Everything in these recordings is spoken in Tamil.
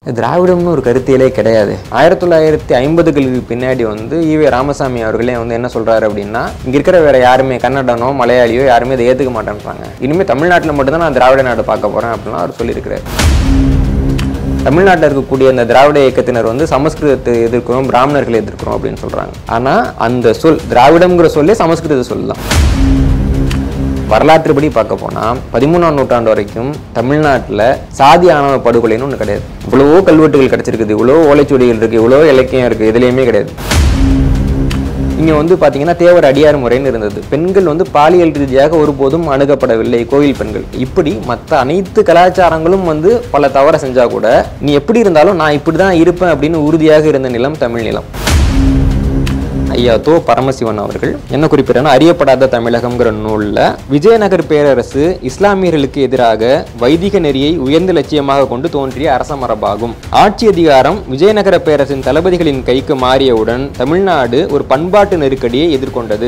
திராவிடம்னு ஒரு கருத்தியலே கிடையாது ஆயிரத்தி தொள்ளாயிரத்தி ஐம்பதுகளுக்கு பின்னாடி வந்து ஈவே ராமசாமி அவர்களே வந்து என்ன சொல்றாரு அப்படின்னா இங்க இருக்கிற வேற யாருமே கன்னடனோ மலையாளியோ யாருமே இதை ஏத்துக்க மாட்டேன்றாங்க இனிமேல் தமிழ்நாட்டில் மட்டும்தான் நான் திராவிட நாடு பார்க்க போறேன் அப்படின்லாம் அவர் சொல்லியிருக்கிறாரு தமிழ்நாட்டில் இருக்கக்கூடிய அந்த திராவிட இயக்கத்தினர் வந்து சமஸ்கிருதத்தை எதிர்க்கிறோம் பிராமணர்களை எதிர்க்கிறோம் அப்படின்னு சொல்றாங்க ஆனா அந்த சொல் திராவிடம்ங்கிற சொல்லே சமஸ்கிருத சொல் தான் வரலாற்றுப்படி பார்க்க போனால் பதிமூணாம் நூற்றாண்டு வரைக்கும் தமிழ்நாட்டில் சாதி ஆணவ படுகொலைன்னு ஒன்று கிடையாது இவ்வளவோ கல்வெட்டுகள் கிடைச்சிருக்குது இவ்வளோ ஓலைச்சுவடிகள் இருக்குது இவ்வளோ இலக்கியம் இருக்குது எதுலேயுமே கிடையாது இங்கே வந்து பார்த்தீங்கன்னா தேவர் அடியார் முறைன்னு இருந்தது பெண்கள் வந்து பாலியல் ரீதியாக ஒருபோதும் அணுகப்படவில்லை கோயில் பெண்கள் இப்படி மற்ற அனைத்து கலாச்சாரங்களும் வந்து பல தவற செஞ்சா கூட நீ எப்படி இருந்தாலும் நான் இப்படி தான் இருப்பேன் அப்படின்னு உறுதியாக இருந்த நிலம் தமிழ் நிலம் ஐயா தோ பரமசிவன் அவர்கள் என்ன குறிப்பிடறாருன்னா அறியப்படாத தமிழகம்ங்கிற நூலில் விஜயநகர் பேரரசு இஸ்லாமியர்களுக்கு எதிராக வைதிக நெறியை உயர்ந்த லட்சியமாக கொண்டு தோன்றிய அரச மரபாகும் ஆட்சி அதிகாரம் விஜயநகர பேரரசின் தளபதிகளின் கைக்கு மாறியவுடன் தமிழ்நாடு ஒரு பண்பாட்டு நெருக்கடியை எதிர்கொண்டது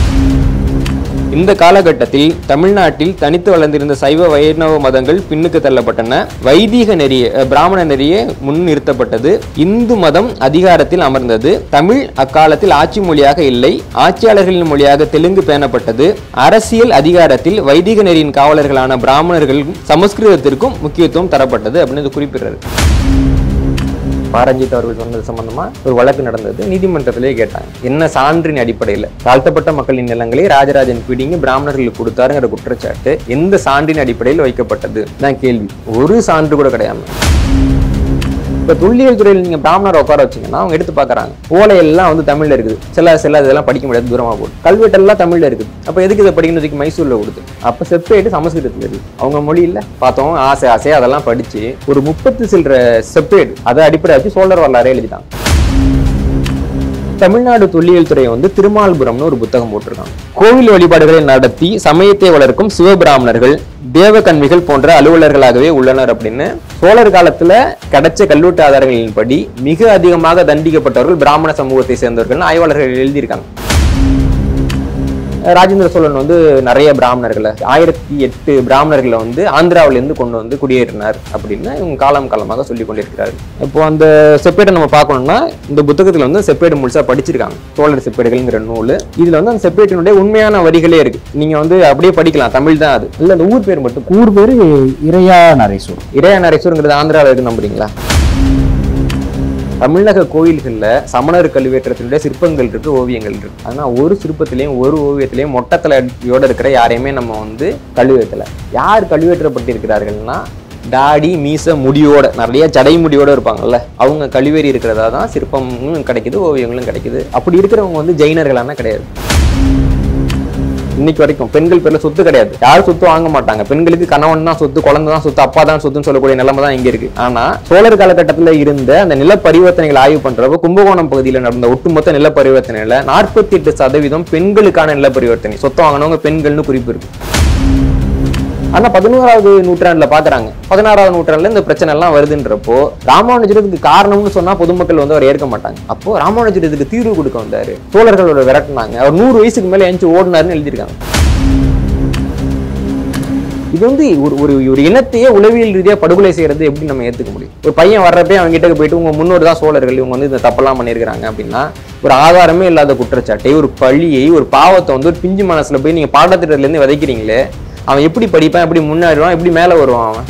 இந்த காலகட்டத்தில் தமிழ்நாட்டில் தனித்து வளர்ந்திருந்த சைவ வைணவ மதங்கள் பின்னுக்கு தள்ளப்பட்டன வைதீக நெறிய அஹ், பிராமண நெறிய முன் நிறுத்தப்பட்டது இந்து மதம் அதிகாரத்தில் அமர்ந்தது தமிழ் அக்காலத்தில் ஆட்சி மொழியாக இல்லை ஆட்சியாளர்களின் மொழியாக தெலுங்கு பேணப்பட்டது அரசியல் அதிகாரத்தில் வைதிக நெறியின் காவலர்களான பிராமணர்களுக்கும் சமஸ்கிருதத்திற்கும் முக்கியத்துவம் தரப்பட்டது அப்படின்னு இது குறிப்பிடுறாரு பாரஞ்சித் அவர்கள் சொன்னது சம்பந்தமா ஒரு வழக்கு நடந்தது நீதிமன்றத்திலே கேட்டாங்க என்ன சான்றின் அடிப்படையில் தாழ்த்தப்பட்ட மக்களின் நிலங்களை ராஜராஜன் பிடிங்கி பிராமணர்களுக்கு கொடுத்தாருங்கிற குற்றச்சாட்டு எந்த சான்றின் அடிப்படையில் வைக்கப்பட்டது தான் கேள்வி ஒரு சான்று கூட கிடையாம இப்போ துல்லியல் துறையில் நீங்கள் பிராமணரை உட்கார வச்சீங்கன்னா அவங்க எடுத்து பார்க்குறாங்க ஓலையெல்லாம் வந்து தமிழில் இருக்குது சில சில இதெல்லாம் படிக்க முடியாது தூரமாக போட்டு கல்வெட்டெல்லாம் தமிழில் இருக்குது அப்போ எதுக்கு இதை படிக்கணும் தூக்கி மைசூரில் கொடுத்து அப்போ செப்பரேட்டு சமஸ்கிருதத்தில் இருக்குது அவங்க மொழி இல்லை பார்த்தோம் ஆசை ஆசையாக அதெல்லாம் படித்து ஒரு முப்பத்து சில்லற செப்பரேட் அதை அடிப்படை வச்சு சோழர் வரலாறே எழுதிட்டாங்க தமிழ்நாடு தொல்லியல் துறை வந்து திருமால்புரம்னு ஒரு புத்தகம் போட்டிருக்காங்க கோவில் வழிபாடுகளை நடத்தி சமயத்தை வளர்க்கும் சிவபிராமணர்கள் தேவகன்மிகள் போன்ற அலுவலர்களாகவே உள்ளனர் அப்படின்னு சோழர் காலத்துல கிடைச்ச கல்வெட்டு ஆதாரங்களின்படி மிக அதிகமாக தண்டிக்கப்பட்டவர்கள் பிராமண சமூகத்தை சேர்ந்தவர்கள் ஆய்வாளர்கள் எழுதியிருக்காங்க ராஜேந்திர சோழன் வந்து நிறைய பிராமணர்களை ஆயிரத்தி எட்டு பிராமணர்களை வந்து ஆந்திராவில இருந்து கொண்டு வந்து குடியேறினார் அப்படின்னு இவங்க காலம் காலமாக சொல்லி கொண்டிருக்கிறாரு இப்போ அந்த செப்பேட்டை நம்ம பார்க்கணும்னா இந்த புத்தகத்துல வந்து செப்பேடு முழுசா படிச்சிருக்காங்க சோழர் செப்பேடுகள்ங்கிற நூல் இதுல வந்து அந்த செப்பேட்டினுடைய உண்மையான வரிகளே இருக்கு நீங்க வந்து அப்படியே படிக்கலாம் தமிழ் தான் அது இல்ல அந்த ஊர் பேர் மட்டும் ஊர் பேர் இறையா நரேஸ்வரம் இறையா நரேஸ்வரங்கிறது ஆந்திராவில் இருக்கு நம்புறீங்களா தமிழக கோயில்கள்ல சமணர் கல்வெட்டத்தினுடைய சிற்பங்கள் இருக்கு ஓவியங்கள் இருக்கு ஆனா ஒரு சிற்பத்திலையும் ஒரு ஓவியத்திலையும் மொட்டத்தலையோட இருக்கிற யாரையுமே நம்ம வந்து கழுவேற்றல யார் கழுவேற்றப்பட்டிருக்கிறார்கள்னா தாடி மீச முடியோட நிறைய ஜடை முடியோட இருப்பாங்கல்ல அவங்க கழுவேறி இருக்கிறதா தான் சிற்பமும் கிடைக்குது ஓவியங்களும் கிடைக்குது அப்படி இருக்கிறவங்க வந்து ஜெயினர்களான கிடையாது இன்னைக்கு வரைக்கும் பெண்கள் பேர்ல சொத்து கிடையாது யாரும் சொத்து வாங்க மாட்டாங்க பெண்களுக்கு கணவன் தான் சொத்து குழந்தை தான் சொத்து அப்பா தான் சொத்துன்னு சொல்லக்கூடிய நிலைமை தான் இங்க இருக்கு ஆனா சோழர் காலகட்டத்துல இருந்த அந்த நில பரிவர்த்தனைகள் ஆய்வு பண்றப்ப கும்பகோணம் பகுதியில் நடந்த ஒட்டுமொத்த நில பரிவர்த்தனையில நாற்பத்தி எட்டு சதவீதம் பெண்களுக்கான நில பரிவர்த்தனை சொத்து வாங்கினவங்க பெண்கள்னு குறிப்பு இருக்கு ஆனா பதினோராவது நூற்றாண்டுல பாக்குறாங்க பதினாறாவது நூற்றாண்டுல இந்த பிரச்சனை எல்லாம் வருதுன்றப்போ ராமானுஜர் இதுக்கு காரணம்னு சொன்னா பொதுமக்கள் வந்து அவர் ஏற்க மாட்டாங்க அப்போ ராமானுஜர் இதுக்கு தீர்வு கொடுக்க வந்தாரு சோழர்களோட விரட்டினாங்க அவர் நூறு வயசுக்கு மேல எஞ்சி ஓடினாருன்னு எழுதியிருக்காங்க இது வந்து ஒரு ஒரு ஒரு இனத்தையே உளவியல் ரீதியா படுகொலை செய்யறது எப்படி நம்ம ஏத்துக்க முடியும் ஒரு பையன் வர்றப்பே அவங்க கிட்ட போயிட்டு உங்க முன்னோர் தான் சோழர்கள் இவங்க வந்து இந்த தப்பெல்லாம் பண்ணியிருக்காங்க அப்படின்னா ஒரு ஆதாரமே இல்லாத குற்றச்சாட்டை ஒரு பழியை ஒரு பாவத்தை வந்து ஒரு பிஞ்சு மனசுல போய் நீங்க பாடத்திட்டத்துல இருந்து விதைக்கிறீங்களே அவன் எப்படி படிப்பான் எப்படி முன்னாடிவான் எப்படி மேல வருவான் அவன்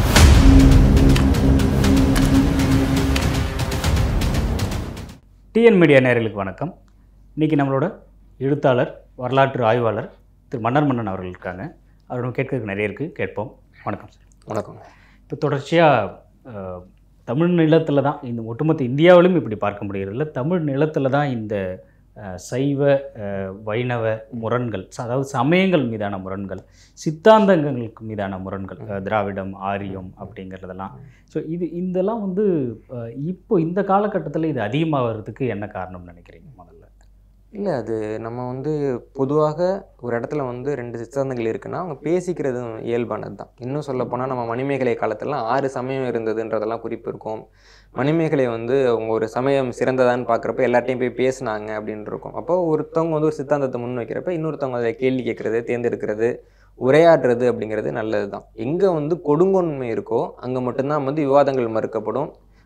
டிஎன் மீடியா நேயர்களுக்கு வணக்கம் இன்றைக்கி நம்மளோட எழுத்தாளர் வரலாற்று ஆய்வாளர் திரு மன்னர் மன்னன் அவர்கள் இருக்காங்க அவரிடம் கேட்கறதுக்கு நிறைய இருக்குது கேட்போம் வணக்கம் சார் வணக்கம் இப்போ தொடர்ச்சியாக தமிழ் நிலத்தில் தான் இந்த ஒட்டுமொத்த இந்தியாவிலும் இப்படி பார்க்க முடியறதில்ல தமிழ் நிலத்தில் தான் இந்த அஹ், சைவ அஹ், வைணவ முரண்கள் ச- அதாவது சமயங்கள் மீதான முரண்கள் சித்தாந்தங்களுக்கு மீதான முரண்கள் அஹ், திராவிடம் ஆரியம் அப்படிங்கிறதெல்லாம் ஸோ இது இதெல்லாம் வந்து அஹ், இப்போ இந்த காலகட்டத்தில் இது அதிகமாகிறதுக்கு என்ன காரணம்னு நினைக்கிறீங்க முதல்ல இல்லை அது நம்ம வந்து பொதுவாக ஒரு இடத்துல வந்து ரெண்டு சித்தாந்தங்கள் இருக்குன்னா அவங்க பேசிக்கிறது இயல்பானது தான் இன்னும் சொல்லப்போனால் நம்ம மணிமேகலை காலத்துலலாம் ஆறு சமயம் இருந்ததுன்றதெல்லாம் குறிப்பு இருக்கும் மணிமேகலை வந்து அவங்க ஒரு சமயம் சிறந்ததான்னு பார்க்குறப்ப எல்லார்ட்டையும் போய் பேசுனாங்க அப்படின்னு இருக்கும் அப்போ ஒருத்தவங்க வந்து ஒரு சித்தாந்தத்தை முன் வைக்கிறப்ப இன்னொருத்தவங்க அதை கேள்வி கேட்குறது தேர்ந்தெடுக்கிறது உரையாடுறது அப்படிங்கிறது நல்லது தான் எங்கே வந்து கொடுங்கோன்மை இருக்கோ அங்கே மட்டும்தான் வந்து விவாதங்கள் மறுக்கப்படும்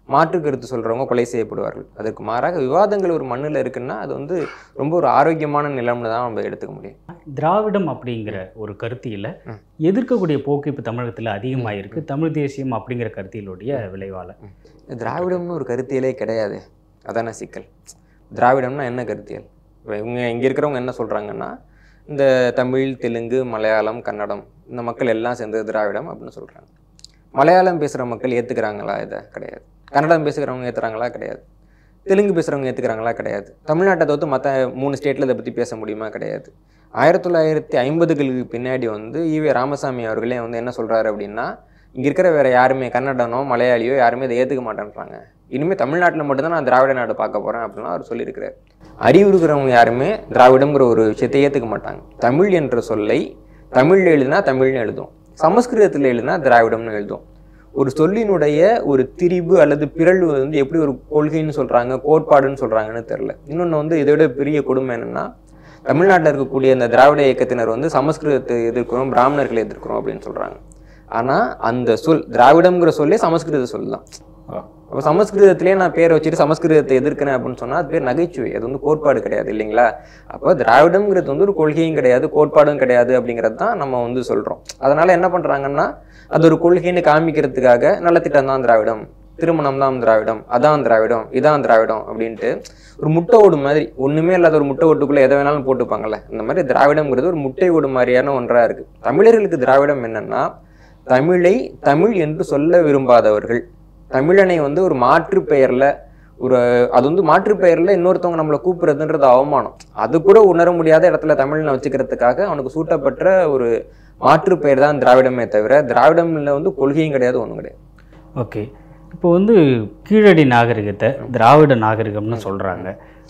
மாற்று கருத்து சொல்கிறவங்க கொலை செய்யப்படுவார்கள் அதற்கு மாறாக விவாதங்கள் ஒரு மண்ணில் இருக்குன்னா அது வந்து ரொம்ப ஒரு ஆரோக்கியமான நிலம்னு தான் நம்ம எடுத்துக்க முடியும் திராவிடம் அப்படிங்கிற ஒரு கருத்தியில் ம். எதிர்க்கக்கூடிய போக்கு இப்போ தமிழகத்தில் அதிகமாக இருக்கு தமிழ் தேசியம் அப்படிங்கிற கருத்தியலுடைய விளைவால திராவிடம்னு ஒரு கருத்தியலே கிடையாது அதான சிக்கல் திராவிடம்னா என்ன கருத்தியல் இப்போ இவங்க இங்கே இருக்கிறவங்க என்ன சொல்கிறாங்கன்னா இந்த தமிழ் தெலுங்கு மலையாளம் கன்னடம் இந்த மக்கள் எல்லாம் சேர்ந்தது திராவிடம் அப்படின்னு சொல்கிறாங்க மலையாளம் பேசுகிற மக்கள் ஏற்றுக்கிறாங்களா இதை கிடையாது கன்னடம் பேசுகிறவங்க ஏற்றுறாங்களா கிடையாது தெலுங்கு பேசுகிறவங்க ஏற்றுக்கிறாங்களா கிடையாது தமிழ்நாட்டை தவிர்த்து மற்ற மூணு ஸ்டேட்டில் இதை பற்றி பேச முடியுமா கிடையாது ஆயிரத்தி தொள்ளாயிரத்தி ஐம்பதுகளுக்கு பின்னாடி வந்து ஈவே ராமசாமி அவர்களே வந்து என்ன சொல்கிறாரு அப்படின்னா இங்கே இருக்கிற வேற யாருமே கன்னடனோ மலையாளியோ யாருமே இதை ஏற்றுக்க மாட்டேன்றாங்க இனிமேல் தமிழ்நாட்டில் மட்டும்தான் நான் திராவிட நாடு பார்க்க போகிறேன் அப்படின்லாம் அவர் சொல்லியிருக்கிறார் அறிவு இருக்கிறவங்க யாருமே திராவிடங்கிற ஒரு விஷயத்தை ஏற்றுக்க மாட்டாங்க தமிழ் என்ற சொல்லை தமிழில் எழுதினா தமிழ்னு எழுதும் சமஸ்கிருதத்தில் எழுதினா திராவிடம்னு எழுதும் ஒரு சொல்லினுடைய ஒரு திரிபு அல்லது பிறழ்வு வந்து எப்படி ஒரு கொள்கைன்னு சொல்கிறாங்க கோட்பாடுன்னு சொல்கிறாங்கன்னு தெரில இன்னொன்று வந்து இதை விட பெரிய கொடுமை என்னென்னா தமிழ்நாட்டில் இருக்கக்கூடிய இந்த திராவிட இயக்கத்தினர் வந்து சமஸ்கிருதத்தை எதிர்க்கிறோம் பிராமணர்களை எதிர்க்கிறோம் அப்படின்னு சொல்கிறாங்க ஆனால் அந்த சொல் திராவிடம்ங்கிற சொல்லே சமஸ்கிருத சொல் தான் அப்போ சமஸ்கிருதத்திலே நான் பேரை வச்சுட்டு சமஸ்கிருதத்தை எதிர்க்கிறேன் அப்படின்னு சொன்னால் அது பேர் நகைச்சுவை அது வந்து கோட்பாடு கிடையாது இல்லைங்களா அப்போ திராவிடம்ங்கிறது வந்து ஒரு கொள்கையும் கிடையாது கோட்பாடும் கிடையாது அப்படிங்கிறது தான் நம்ம வந்து சொல்கிறோம் அதனால் என்ன பண்ணுறாங்கன்னா அது ஒரு கொள்கைன்னு காமிக்கிறதுக்காக நல்ல திட்டம் தான் திராவிடம் திருமணம் தான் திராவிடம் அதான் திராவிடம் இதான் திராவிடம் அப்படின்ட்டு ஒரு முட்டை ஓடு மாதிரி ஒன்றுமே இல்லாத ஒரு முட்டை ஓட்டுக்குள்ளே எதை வேணாலும் போட்டுப்பாங்கல்ல இந்த மாதிரி திராவிடம்ங்கிறது ஒரு முட்டை ஓடு மாதிரியான ஒன்றாக இருக்குது தமிழர்களுக்கு திராவிடம் என்னன்னா தமிழை தமிழ் என்று சொல்ல விரும்பாதவர்கள் தமிழனை வந்து ஒரு மாற்று பெயர்ல ஒரு அது வந்து மாற்று பெயர்ல இன்னொருத்தவங்க நம்மளை கூப்பிடுறதுன்றது அவமானம் அது கூட உணர முடியாத இடத்துல தமிழ்னை வச்சுக்கிறதுக்காக அவனுக்கு சூட்டப்பட்ட ஒரு மாற்று பெயர் தான் திராவிடமே தவிர திராவிடம்ல வந்து கொள்கையும் கிடையாது ஒன்றும் கிடையாது ஓகே இப்போ வந்து கீழடி நாகரிகத்தை திராவிட நாகரிகம்னு சொல்கிறாங்க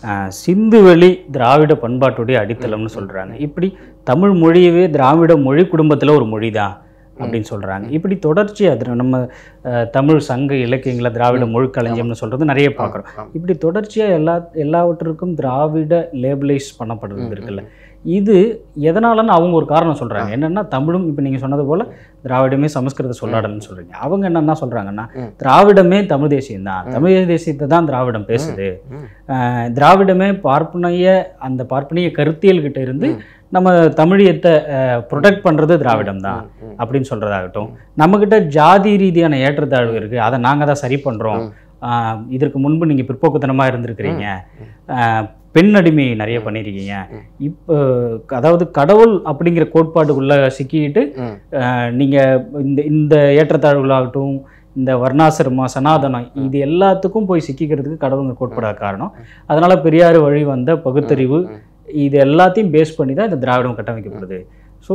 சிந்துவெளி திராவிட பண்பாட்டுடைய அடித்தளம்னு சொல்கிறாங்க இப்படி தமிழ் மொழியவே திராவிட மொழி குடும்பத்தில் ஒரு மொழி தான் அப்படின்னு சொல்கிறாங்க இப்படி தொடர்ச்சியாக அது நம்ம அஹ், தமிழ் சங்க இலக்கியங்களை திராவிட மொழிக்களஞ்சியம்னு சொல்கிறது நிறைய பார்க்குறோம் ஆமா. இப்படி தொடர்ச்சியாக எல்லா எல்லாவற்றிற்கும் திராவிட லேபிளைஸ் பண்ணப்படுறது இருக்குல்ல இது எதனாலன்னு அவங்க ஒரு காரணம் சொல்கிறாங்க என்னென்னா தமிழும் இப்போ நீங்கள் சொன்னது போல் திராவிடமே சமஸ்கிருத சொல்லாடல்னு சொல்கிறீங்க அவங்க என்னென்ன சொல்கிறாங்கன்னா ம். திராவிடமே தமிழ் தேசியம் தான் தமிழ் தேசியத்தை தான் திராவிடம் பேசுது ம். அஹ், திராவிடமே பார்ப்பனைய அந்த பார்ப்பனிய கருத்தியல் கிட்ட இருந்து ம். நம்ம தமிழியத்தை ப்ரொடெக்ட் பண்ணுறது திராவிடம் தான் ம், ம். அப்படின்னு சொல்கிறதாகட்டும் நம்மக்கிட்ட ஜாதி ரீதியான ஏற்றத்தாழ்வு இருக்குது அதை நாங்கள் தான் சரி பண்ணுறோம் ம். இதற்கு முன்பு நீங்கள் பிற்போக்குத்தனமாக இருந்திருக்கிறீங்க ஆஹ், பெண் அடிமை நிறைய பண்ணியிருக்கீங்க ம். இப்போ அதாவது கடவுள் அப்படிங்கிற கோட்பாடுக்குள்ளே சிக்கிக்கிட்டு ம். நீங்கள் இந்த இந்த ஏற்றத்தாழ்வுகளாகட்டும் இந்த வர்ணாசிரமா சனாதனம் இது எல்லாத்துக்கும் போய் சிக்கிக்கிறதுக்கு கடவுளுங்க கோட்பாடாக காரணம் அதனால பெரியார் வழி வந்த பகுத்தறிவு ம். இது எல்லாத்தையும் பேஸ் பண்ணி தான் இந்த திராவிடம் கட்டமைக்கப்படுது ஸோ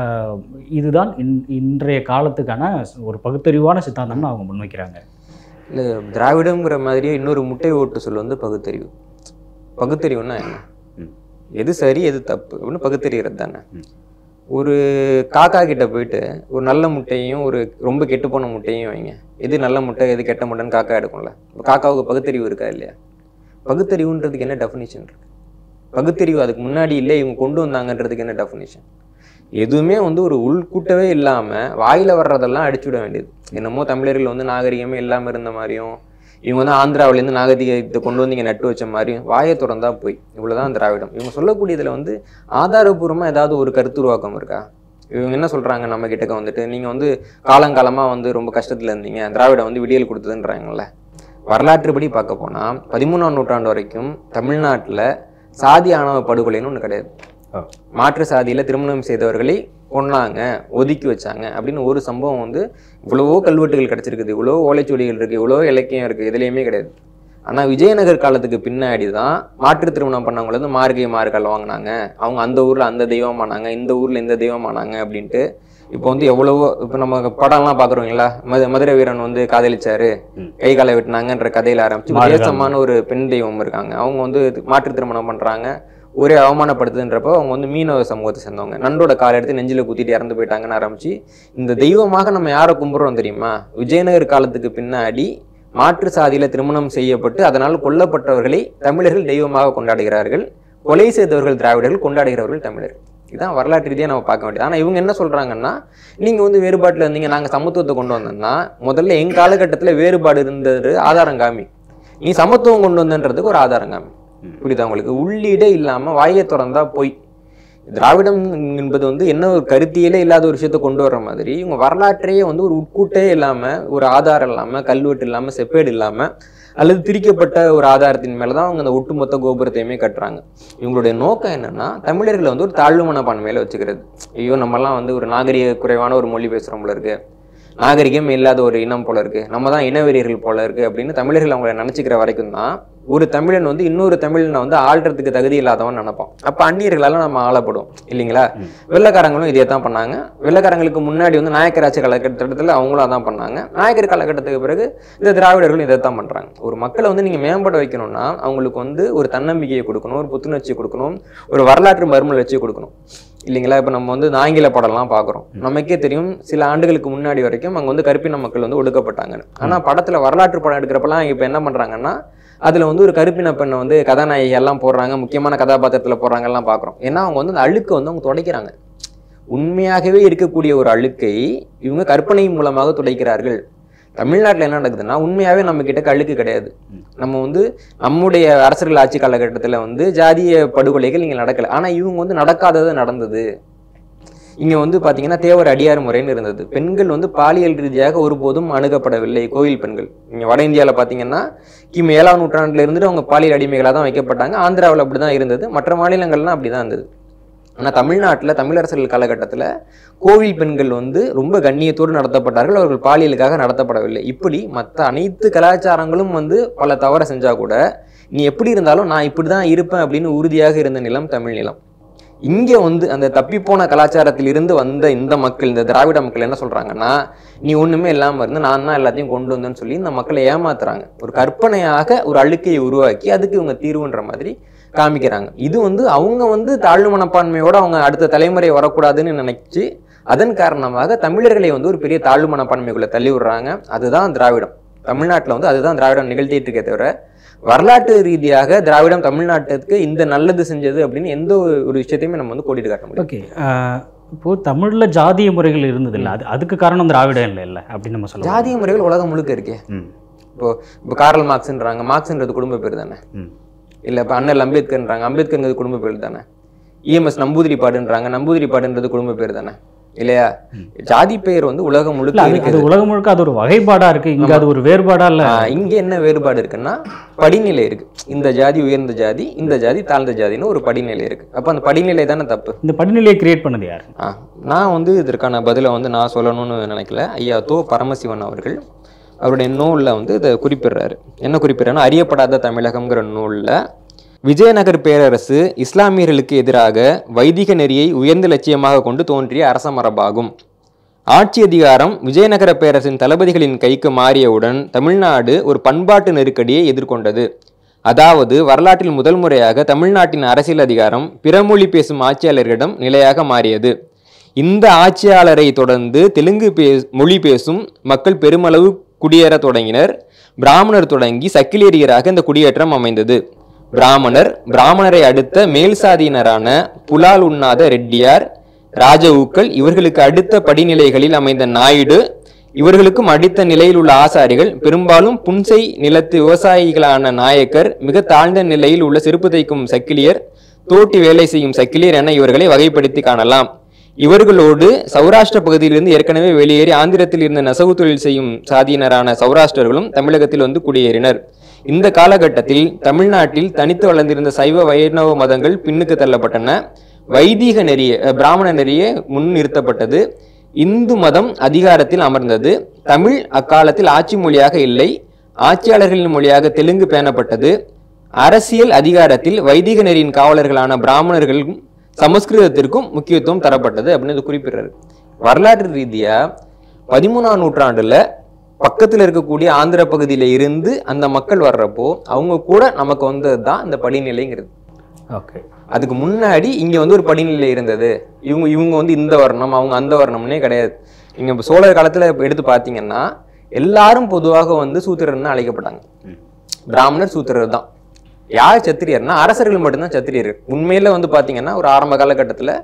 இதுதான் இன் இன்றைய காலத்துக்கான ஒரு பகுத்தறிவான சித்தாந்தம்னு அவங்க முன்வைக்கிறாங்க இல்ல திராவிடம்ங்கிற மாதிரியே இன்னொரு முட்டை ஓட்டு சொல் வந்து பகுத்தறிவு பகுத்தறிவுன்னா என்ன ம். எது சரி எது தப்பு அப்படின்னு பகுத்தறிகிறது தானே ம். ஒரு காக்கா கிட்ட போயிட்டு ஒரு நல்ல முட்டையும் ஒரு ரொம்ப கெட்டு போன முட்டையும் வைங்க எது நல்ல முட்டை எது கெட்ட முட்டைன்னு காக்கா எடுக்கும்ல இப்ப காக்காவுக்கு பகுத்தறிவு இருக்கா இல்லையா பகுத்தறிவுன்றதுக்கு என்ன டெஃபினிஷன் இருக்கு பகுத்தறிவு அதுக்கு முன்னாடி இல்லை இவங்க கொண்டு வந்தாங்கன்றதுக்கு என்ன டெஃபினிஷன் எதுவுமே வந்து ஒரு உள்கூட்டவே இல்லாம வாயில வர்றதெல்லாம் அடிச்சு விட வேண்டியது என்னமோ தமிழர்கள் வந்து நாகரிகமே இல்லாம இருந்த மாதிரியும் இவங்க வந்து ஆந்திராவிலேருந்து நாகரிகத்தை கொண்டு வந்து இங்கே நட்டு வச்ச மாதிரியும் வாயை திறந்தா போய் இவ்வளவுதான் திராவிடம் இவங்க சொல்லக்கூடியதுல வந்து ஆதாரபூர்வமா ஏதாவது ஒரு கருத்து உருவாக்கம் இருக்கா இவங்க என்ன சொல்றாங்க நம்ம கிட்டக்க வந்துட்டு நீங்க வந்து காலங்காலமா வந்து ரொம்ப கஷ்டத்துல இருந்தீங்க திராவிடம் வந்து விடியல் கொடுத்ததுன்றாங்கல்ல வரலாற்றுப்படி பார்க்க போனா பதிமூணாம் நூற்றாண்டு வரைக்கும் தமிழ்நாட்டுல சாதி ஆணவ படுகொலைன்னு ஒண்ணு கிடையாது ஆ. மாற்று சாதியில திருமணம் செய்தவர்களை கொன்னாங்க ஒதுக்கி வச்சாங்க அப்படின்னு ஒரு சம்பவம் வந்து இவ்வளவோ கல்வெட்டுகள் கிடைச்சிருக்குது இவ்வளவோ ஓலைச்சுவடிகள் இருக்கு இவ்வளவோ இலக்கியம் இருக்கு எதுலையுமே கிடையாது ஆனா விஜயநகர் காலத்துக்கு பின்னாடி தான் மாற்று திருமணம் பண்ணவங்கள வந்து மார்கை மார்கள் வாங்கினாங்க அவங்க அந்த ஊர்ல அந்த தெய்வம் ஆனாங்க இந்த ஊர்ல இந்த தெய்வம் ஆனாங்க அப்படின்ட்டு இப்போ வந்து எவ்வளவோ இப்போ நம்ம படம்லாம் பார்க்குறோங்களா மது மதுரை வீரன் வந்து காதலிச்சாரு ம். கை காலை வெட்டினாங்கன்ற கதையில ஆரம்பிச்சு மாறுகால். வித்தியாசமான ஒரு பெண் தெய்வம் இருக்காங்க அவங்க வந்து மாற்று திருமணம் பண்றாங்க ஒரே அவமானப்படுத்துதுன்றப்போ அவங்க வந்து மீனவ சமூகத்தை சேர்ந்தவங்க நண்டோட காலை எடுத்து நெஞ்சில குத்திட்டு இறந்து போயிட்டாங்கன்னு ஆரம்பிச்சு இந்த தெய்வமாக நம்ம யாரை கும்பிடுறோம் தெரியுமா விஜயநகர் காலத்துக்கு பின்னாடி மாற்று சாதியில திருமணம் செய்யப்பட்டு அதனால் கொல்லப்பட்டவர்களை தமிழர்கள் தெய்வமாக கொண்டாடுகிறார்கள் கொலை செய்தவர்கள் திராவிடர்கள் கொண்டாடுகிறவர்கள் தமிழர்கள் இதான் வரலாற்று ரீதியாக நம்ம பார்க்க வேண்டியது ஆனால் இவங்க என்ன சொல்றாங்கன்னா நீங்க வந்து வேறுபாட்டில் இருந்தீங்க நாங்க சமத்துவத்தை கொண்டு வந்தோம்னா முதல்ல எங்க காலகட்டத்தில் வேறுபாடு இருந்தது ஆதாரம் காமி நீ சமத்துவம் கொண்டு வந்தன்றதுக்கு ஒரு ஆதாரம் காமி புரியுதா உங்களுக்கு உள்ளீடே இல்லாம வாயை திறந்தா போய் திராவிடம் என்பது வந்து என்ன ஒரு கருத்தியலே இல்லாத ஒரு விஷயத்த கொண்டு வர்ற மாதிரி இவங்க வரலாற்றையே வந்து ஒரு உட்கூட்டே இல்லாம ஒரு ஆதாரம் இல்லாம கல்வெட்டு இல்லாம செப்பேடு இல்லாம அல்லது திரிக்கப்பட்ட ஒரு ஆதாரத்தின் மேல தான் அவங்க அந்த ஒட்டுமொத்த கோபுரத்தையுமே கட்டுறாங்க இவங்களுடைய நோக்கம் என்னன்னா தமிழர்களை வந்து ஒரு தாழ்வு மனப்பான்மையில வச்சுக்கிறது ஐயோ நம்மலாம் வந்து ஒரு நாகரிக குறைவான ஒரு மொழி பேசுறோம் போல இருக்கு நாகரிகம் இல்லாத ஒரு இனம் போல இருக்கு நம்ம தான் இனவெறியர்கள் போல இருக்கு அப்படின்னு தமிழர்கள் அவங்கள நினைச்சுக்கிற வரைக்கும் தான் ஒரு தமிழன் வந்து இன்னொரு தமிழனை வந்து ஆள்றதுக்கு தகுதி இல்லாதவன் நினைப்பான் அப்ப அந்நியர்களால நம்ம ஆளப்படும் இல்லைங்களா வெள்ளைக்காரங்களும் இதே தான் பண்ணாங்க வெள்ளைக்காரங்களுக்கு முன்னாடி வந்து நாயக்கர் ஆட்சி காலகட்டத்தில் அவங்களும் அதான் பண்ணாங்க நாயக்கர் காலகட்டத்துக்கு பிறகு இந்த திராவிடர்களும் இதை தான் பண்றாங்க ஒரு மக்களை வந்து நீங்க மேம்பட வைக்கணும்னா அவங்களுக்கு வந்து ஒரு தன்னம்பிக்கையை கொடுக்கணும் ஒரு புத்துணர்ச்சி கொடுக்கணும் ஒரு வரலாற்று மறுமலர்ச்சியை கொடுக்கணும் இல்லைங்களா இப்போ நம்ம வந்து இந்த ஆங்கில படம்லாம் பார்க்குறோம் நமக்கே தெரியும் சில ஆண்டுகளுக்கு முன்னாடி வரைக்கும் அங்கே வந்து கருப்பின மக்கள் வந்து ஒடுக்கப்பட்டாங்கன்னு ஆனால் படத்தில் வரலாற்று படம் எடுக்கிறப்பெல்லாம் இப்போ என்ன பண்ணுறாங்கன்னா அதில் வந்து ஒரு கருப்பின பெண்ணை வந்து கதாநாயகி எல்லாம் போடுறாங்க முக்கியமான கதாபாத்திரத்தில் போடுறாங்கலாம் பார்க்குறோம் ஏன்னா அவங்க வந்து அந்த அழுக்கை வந்து அவங்க துடைக்கிறாங்க உண்மையாகவே இருக்கக்கூடிய ஒரு அழுக்கை இவங்க கற்பனை மூலமாக துடைக்கிறார்கள் தமிழ்நாட்டில் என்ன நடக்குதுன்னா உண்மையாவே நம்ம கிட்ட அழுக்கு கிடையாது நம்ம வந்து நம்முடைய அரசர்கள் ஆட்சி காலகட்டத்தில் வந்து ஜாதிய படுகொலைகள் இங்கே நடக்கல ஆனா இவங்க வந்து நடக்காதது நடந்தது இங்க வந்து பாத்தீங்கன்னா தேவர் அடியார் முறைன்னு இருந்தது பெண்கள் வந்து பாலியல் ரீதியாக ஒருபோதும் அணுகப்படவில்லை கோயில் பெண்கள் இங்க வட இந்தியாவில் பாத்தீங்கன்னா கிமு ஏழாம் நூற்றாண்டுல இருந்துட்டு அவங்க பாலியல் அடிமைகளாக தான் வைக்கப்பட்டாங்க ஆந்திராவில் அப்படிதான் இருந்தது மற்ற மாநிலங்கள்லாம் அப்படிதான் இருந்தது ஆனா தமிழ்நாட்டுல தமிழரசர்கள் காலகட்டத்துல கோவில் பெண்கள் வந்து ரொம்ப கண்ணியத்தோடு நடத்தப்பட்டார்கள் அவர்கள் பாலியலுக்காக நடத்தப்படவில்லை இப்படி மற்ற அனைத்து கலாச்சாரங்களும் வந்து பல தவற செஞ்சா கூட நீ எப்படி இருந்தாலும் நான் இப்படிதான் இருப்பேன் அப்படின்னு உறுதியாக இருந்த நிலம் தமிழ் நிலம் இங்க வந்து அந்த தப்பிப்போன கலாச்சாரத்தில் இருந்து வந்த இந்த மக்கள் இந்த திராவிட மக்கள் என்ன சொல்றாங்கன்னா நீ ஒண்ணுமே இல்லாம இருந்து நான் தான் எல்லாத்தையும் கொண்டு வந்தேன்னு சொல்லி இந்த மக்களை ஏமாத்துறாங்க ஒரு கற்பனையாக ஒரு அழுக்கையை உருவாக்கி அதுக்கு இவங்க தீர்வுன்ற மாதிரி காமிக்கிறாங்க இது வந்து அவங்க வந்து தாழ்வு மனப்பான்மையோட அவங்க அடுத்த தலைமுறை வரக்கூடாதுன்னு நினைச்சு அதன் காரணமாக தமிழர்களை வந்து ஒரு பெரிய தாழ்வு மனப்பான்மைக்குள்ள தள்ளி விடுறாங்க அதுதான் திராவிடம் தமிழ்நாட்டில் வந்து அதுதான் திராவிடம் நிகழ்த்திட்டு இருக்கே தவிர வரலாற்று ரீதியாக திராவிடம் தமிழ்நாட்டுக்கு இந்த நல்லது செஞ்சது அப்படின்னு எந்த ஒரு- ஒரு விஷயத்தையுமே நம்ம வந்து கோடிட்டு காட்ட முடியும் ஓகே இப்போ தமிழ்ல ஜாதிய முறைகள் இருந்தது இல்ல அது அதுக்கு காரணம் திராவிடம் இல்லை இல்லை அப்படின்னு நம்ம சொல்லலாம் ஜாதிய முறைகள் உலகம் முழுக்க இருக்கே ம் இப்போ இப்போ காரல் மார்க்ஸ்ன்றாங்க மார்க்ஸ்ன்றது குடும்ப பேர் தானே ம் இல்லை இப்போ அண்ணல் அம்பேத்கர்ன்றாங்க அம்பேத்கர்ங்கிறது குடும்ப பேர் தானே இஎம்எஸ் நம்பூதிரி பாடுன்றாங்க நம்பூதிரி பாடுன்றது குடும்ப பேர் தானே இல்லையா ஜாதி பெயர் வந்து உலகம் இல்ல முழுக்க அது இருக்குது அது உலகம் முழுக்க அது ஒரு வகைப்பாடா இருக்கு இங்க அது ஒரு வேறுபாடா இல்ல ஆஹ் இங்க என்ன வேறுபாடு இருக்குன்னா படிநிலை இருக்கு இந்த ஜாதி உயர்ந்த ஜாதி இந்த ஜாதி தாழ்ந்த ஜாதின்னு ஒரு படிநிலை இருக்கு அப்ப அந்த படிநிலை தானே தப்பு இந்த படிநிலையை கிரியேட் பண்ணது யார் ஆ, நான் வந்து இதற்கான பதிலை வந்து நான் சொல்லணும்னு நினைக்கல ஐயா தோ பரமசிவன் அவர்கள் அவருடைய நூலில் வந்து இதை குறிப்பிடுறாரு என்ன குறிப்பிடுறாருன்னா அறியப்படாத தமிழகம்ங்கிற நூலில் விஜயநகர் பேரரசு இஸ்லாமியர்களுக்கு எதிராக வைதிக நெறியை உயர்ந்த லட்சியமாக கொண்டு தோன்றிய அரச மரபாகும் ஆட்சி அதிகாரம் விஜயநகர பேரரசின் தளபதிகளின் கைக்கு மாறியவுடன் தமிழ்நாடு ஒரு பண்பாட்டு நெருக்கடியை எதிர்கொண்டது அதாவது வரலாற்றில் முதல் முறையாக தமிழ்நாட்டின் அரசியல் அதிகாரம் பிறமொழி பேசும் ஆட்சியாளர்களிடம் நிலையாக மாறியது இந்த ஆட்சியாளரை தொடர்ந்து தெலுங்கு பே மொழி பேசும் மக்கள் பெருமளவு குடியேறத் தொடங்கினர் பிராமணர் தொடங்கி சக்கிலியரியராக இந்த குடியேற்றம் அமைந்தது பிராமணர் பிராமணரை அடுத்த மேல் சாதியினரான புலால் உண்ணாத ரெட்டியார் ராஜவுக்கள் இவர்களுக்கு அடுத்த படிநிலைகளில் அமைந்த நாயுடு இவர்களுக்கும் அடுத்த நிலையில் உள்ள ஆசாரிகள் பெரும்பாலும் புன்சை நிலத்து விவசாயிகளான நாயக்கர் மிக தாழ்ந்த நிலையில் உள்ள செருப்பு தைக்கும் சக்கிலியர் தோட்டி வேலை செய்யும் சக்கிலியர் என இவர்களை வகைப்படுத்தி காணலாம் இவர்களோடு சௌராஷ்டிர பகுதியிலிருந்து ஏற்கனவே வெளியேறி ஆந்திரத்தில் இருந்த நெசவு தொழில் செய்யும் சாதியினரான சௌராஷ்டிரர்களும் தமிழகத்தில் வந்து குடியேறினர் இந்த காலகட்டத்தில் தமிழ்நாட்டில் தனித்து வளர்ந்திருந்த சைவ வைணவ மதங்கள் பின்னுக்கு தள்ளப்பட்டன வைதிக நெறிய அஹ், பிராமண நெறிய முன் நிறுத்தப்பட்டது இந்து மதம் அதிகாரத்தில் அமர்ந்தது தமிழ் அக்காலத்தில் ஆட்சி மொழியாக இல்லை ஆட்சியாளர்களின் மொழியாக தெலுங்கு பேணப்பட்டது அரசியல் அதிகாரத்தில் வைதிக நெறியின் காவலர்களான பிராமணர்களும் சமஸ்கிருதத்திற்கும் முக்கியத்துவம் தரப்பட்டது அப்படின்னு இது குறிப்பிடுறாரு வரலாற்று ரீதியா பதிமூணாம் நூற்றாண்டுல பக்கத்துல இருக்கக்கூடிய ஆந்திர பகுதியில இருந்து அந்த மக்கள் வர்றப்போ அவங்க கூட நமக்கு வந்தது தான் இந்த படிநிலைங்கிறது ஓகே அதுக்கு முன்னாடி இங்க வந்து ஒரு படிநிலை இருந்தது இவங்க இவங்க வந்து இந்த வர்ணம் அவங்க அந்த வர்ணம்னே கிடையாது நீங்க இப்ப சோழர் காலத்துல இப்ப எடுத்து பாத்தீங்கன்னா எல்லாரும் பொதுவாக வந்து சூத்திரர்னு அழைக்கப்பட்டாங்க பிராமணர் சூத்திரர் தான் யார் சத்திரியர்னா அரசர்கள் மட்டும்தான் சத்திரியர்கள் உண்மையில வந்து பாத்தீங்கன்னா ஒரு ஆரம்ப காலகட்டத்துல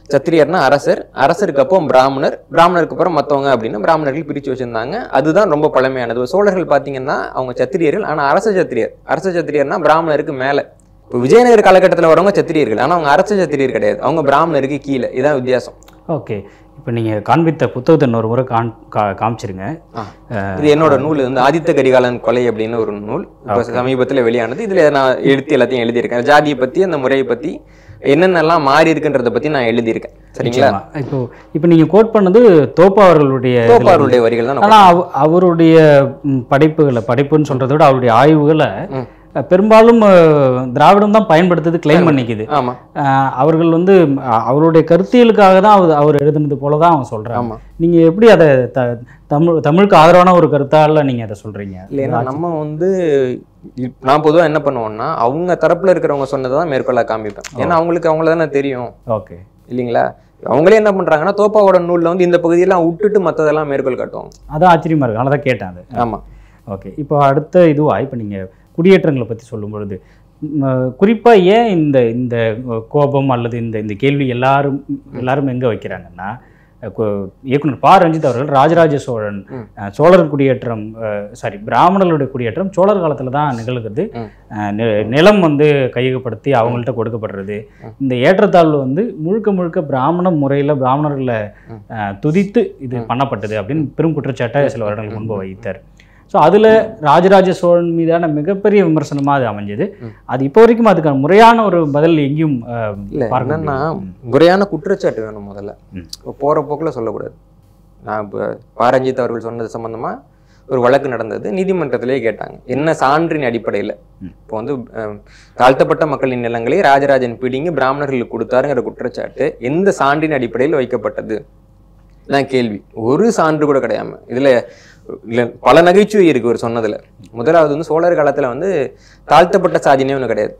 சத்திரியர்னா அரசர் அரசருக்கு அப்போ பிராமணர் பிராமணருக்கு அப்புறம் மற்றவங்க அப்படின்னு பிராமணர்கள் பிரித்து வச்சிருந்தாங்க அதுதான் ரொம்ப பழமையானது சோழர்கள் பார்த்தீங்கன்னா அவங்க சத்திரியர்கள் ஆனால் அரச சத்திரியர் அரச சத்திரியர்னா பிராமணருக்கு மேலே இப்போ விஜயநகர் காலகட்டத்தில் வரவங்க சத்திரியர்கள் ஆனால் அவங்க அரச சத்திரியர் கிடையாது அவங்க பிராமணருக்கு கீழே இதான் வித்தியாசம் ஓகே இப்போ நீங்கள் காண்பித்த புத்தகத்தை இன்னொரு முறை காண் கா காமிச்சிருங்க ஆ. இது என்னோட நூல் வந்து ஆதித்த கரிகாலன் கொலை அப்படின்னு ஒரு நூல் இப்போ சமீபத்தில் வெளியானது இதுல நான் எடுத்து எல்லாத்தையும் எழுதியிருக்கேன் ஜாதியை பத்தி அந்த முறையை பத்தி என்னென்னலாம் மாறி இருக்குன்றத பத்தி நான் எழுதியிருக்கேன் சரிங்களா நிச்சயமா. இப்போ இப்போ நீங்கள் கோட் பண்ணது தோப்பா அவர்களுடைய தோப்பாருடைய வரிகள் தான் நான் ஆனால் அவ அவருடைய ம், படைப்புகளை படைப்புன்னு சொல்றதை விட அவருடைய ஆய்வுகளை ம். அஹ், பெரும்பாலும் அஹ், திராவிடம் தான் பயன்படுத்துது கிளைம் பண்ணிக்குது ஆமா அஹ், அவர்கள் வந்து அஹ், அவருடைய கருத்தியலுக்காக தான் அவர் அவர் எழுதுனது போல தான் அவங்க சொல்றாங்க ஆமா நீங்க எப்படி அதை த தமிழ் தமிழுக்கு ஆதரவான ஒரு கருத்தால நீங்க அதை சொல்றீங்க இல்லைன்னா நம்ம வந்து இப்- நான் பொதுவா என்ன பண்ணுவேன்னா அவங்க தரப்புல இருக்கிறவங்க சொன்னதை தான் மேற்கொள்ள காமிப்பேன் ஏன்னா அவங்களுக்கு அவங்கள தானே தெரியும் ஓகே இல்லைங்களா அவங்களே என்ன பண்றாங்கன்னா தோப்பாவோட நூல்ல வந்து இந்த பகுதியெல்லாம் விட்டுட்டு மத்ததெல்லாம் மேற்கோள் காட்டுவாங்க அதான் ஆச்சரியமா இருக்கு அதனால தான் கேட்டேன் அது ஆமா ஓகே இப்போ அடுத்த இதுவா இப்போ நீங்கள் குடியேற்றங்களை பற்றி சொல்லும் பொழுது குறிப்பாக ஏன் இந்த இந்த கோபம் அல்லது இந்த இந்த கேள்வி எல்லாரும் எல்லாரும் எங்கே வைக்கிறாங்கன்னா அஹ், கு- இயக்குனர் பா ரஞ்சித் அவர்கள் ராஜராஜ சோழன் ம். அஹ், சோழர் குடியேற்றம் சாரி பிராமணர்களுடைய குடியேற்றம் சோழர் காலத்தில் தான் நிகழ்கிறது ம். அஹ், நி- நிலம் வந்து கையகப்படுத்தி அவங்கள்ட்ட கொடுக்கப்படுறது ம். இந்த ஏற்றத்தாழ்வு வந்து முழுக்க முழுக்க பிராமண முறையில் பிராமணர்களை ம். அஹ், துதித்து இது ம். பண்ணப்பட்டது அப்படின்னு பெரும் குற்றச்சாட்டை சில வருடங்களுக்கு முன்பு வைத்தார் ஸோ அதில் ராஜராஜ சோழன் மீதான மிகப்பெரிய விமர்சனமாக அது அமைஞ்சது ம். அது இப்போ வரைக்கும் அதுக்கான முறையான ஒரு பதில் எங்கேயும் அஹ், இல்ல பார்க்க என்னன்னா முடியல. ம். முறையான குற்றச்சாட்டு வேணும் முதல்ல ம். இப்போ போற போக்குல சொல்லக்கூடாது நான் இப்போ பாரஞ்சித் அவர்கள் சொன்னது சம்பந்தமா ஒரு வழக்கு நடந்தது நீதிமன்றத்திலேயே கேட்டாங்க என்ன சான்றின் அடிப்படையில் ம். இப்போ வந்து அஹ், தாழ்த்தப்பட்ட மக்களின் நிலங்களை ராஜராஜன் பிடிங்கி பிராமணர்களுக்கு கொடுத்தாருங்கிற குற்றச்சாட்டு எந்த சான்றின் அடிப்படையில் வைக்கப்பட்டது தான் கேள்வி ஒரு சான்று கூட கிடையாம இதுல இல்ல பல நகைச்சுவை இருக்கு ஒரு சொன்னதுல முதலாவது வந்து சோழர் காலத்துல வந்து தாழ்த்தப்பட்ட சாதினே ஒன்று கிடையாது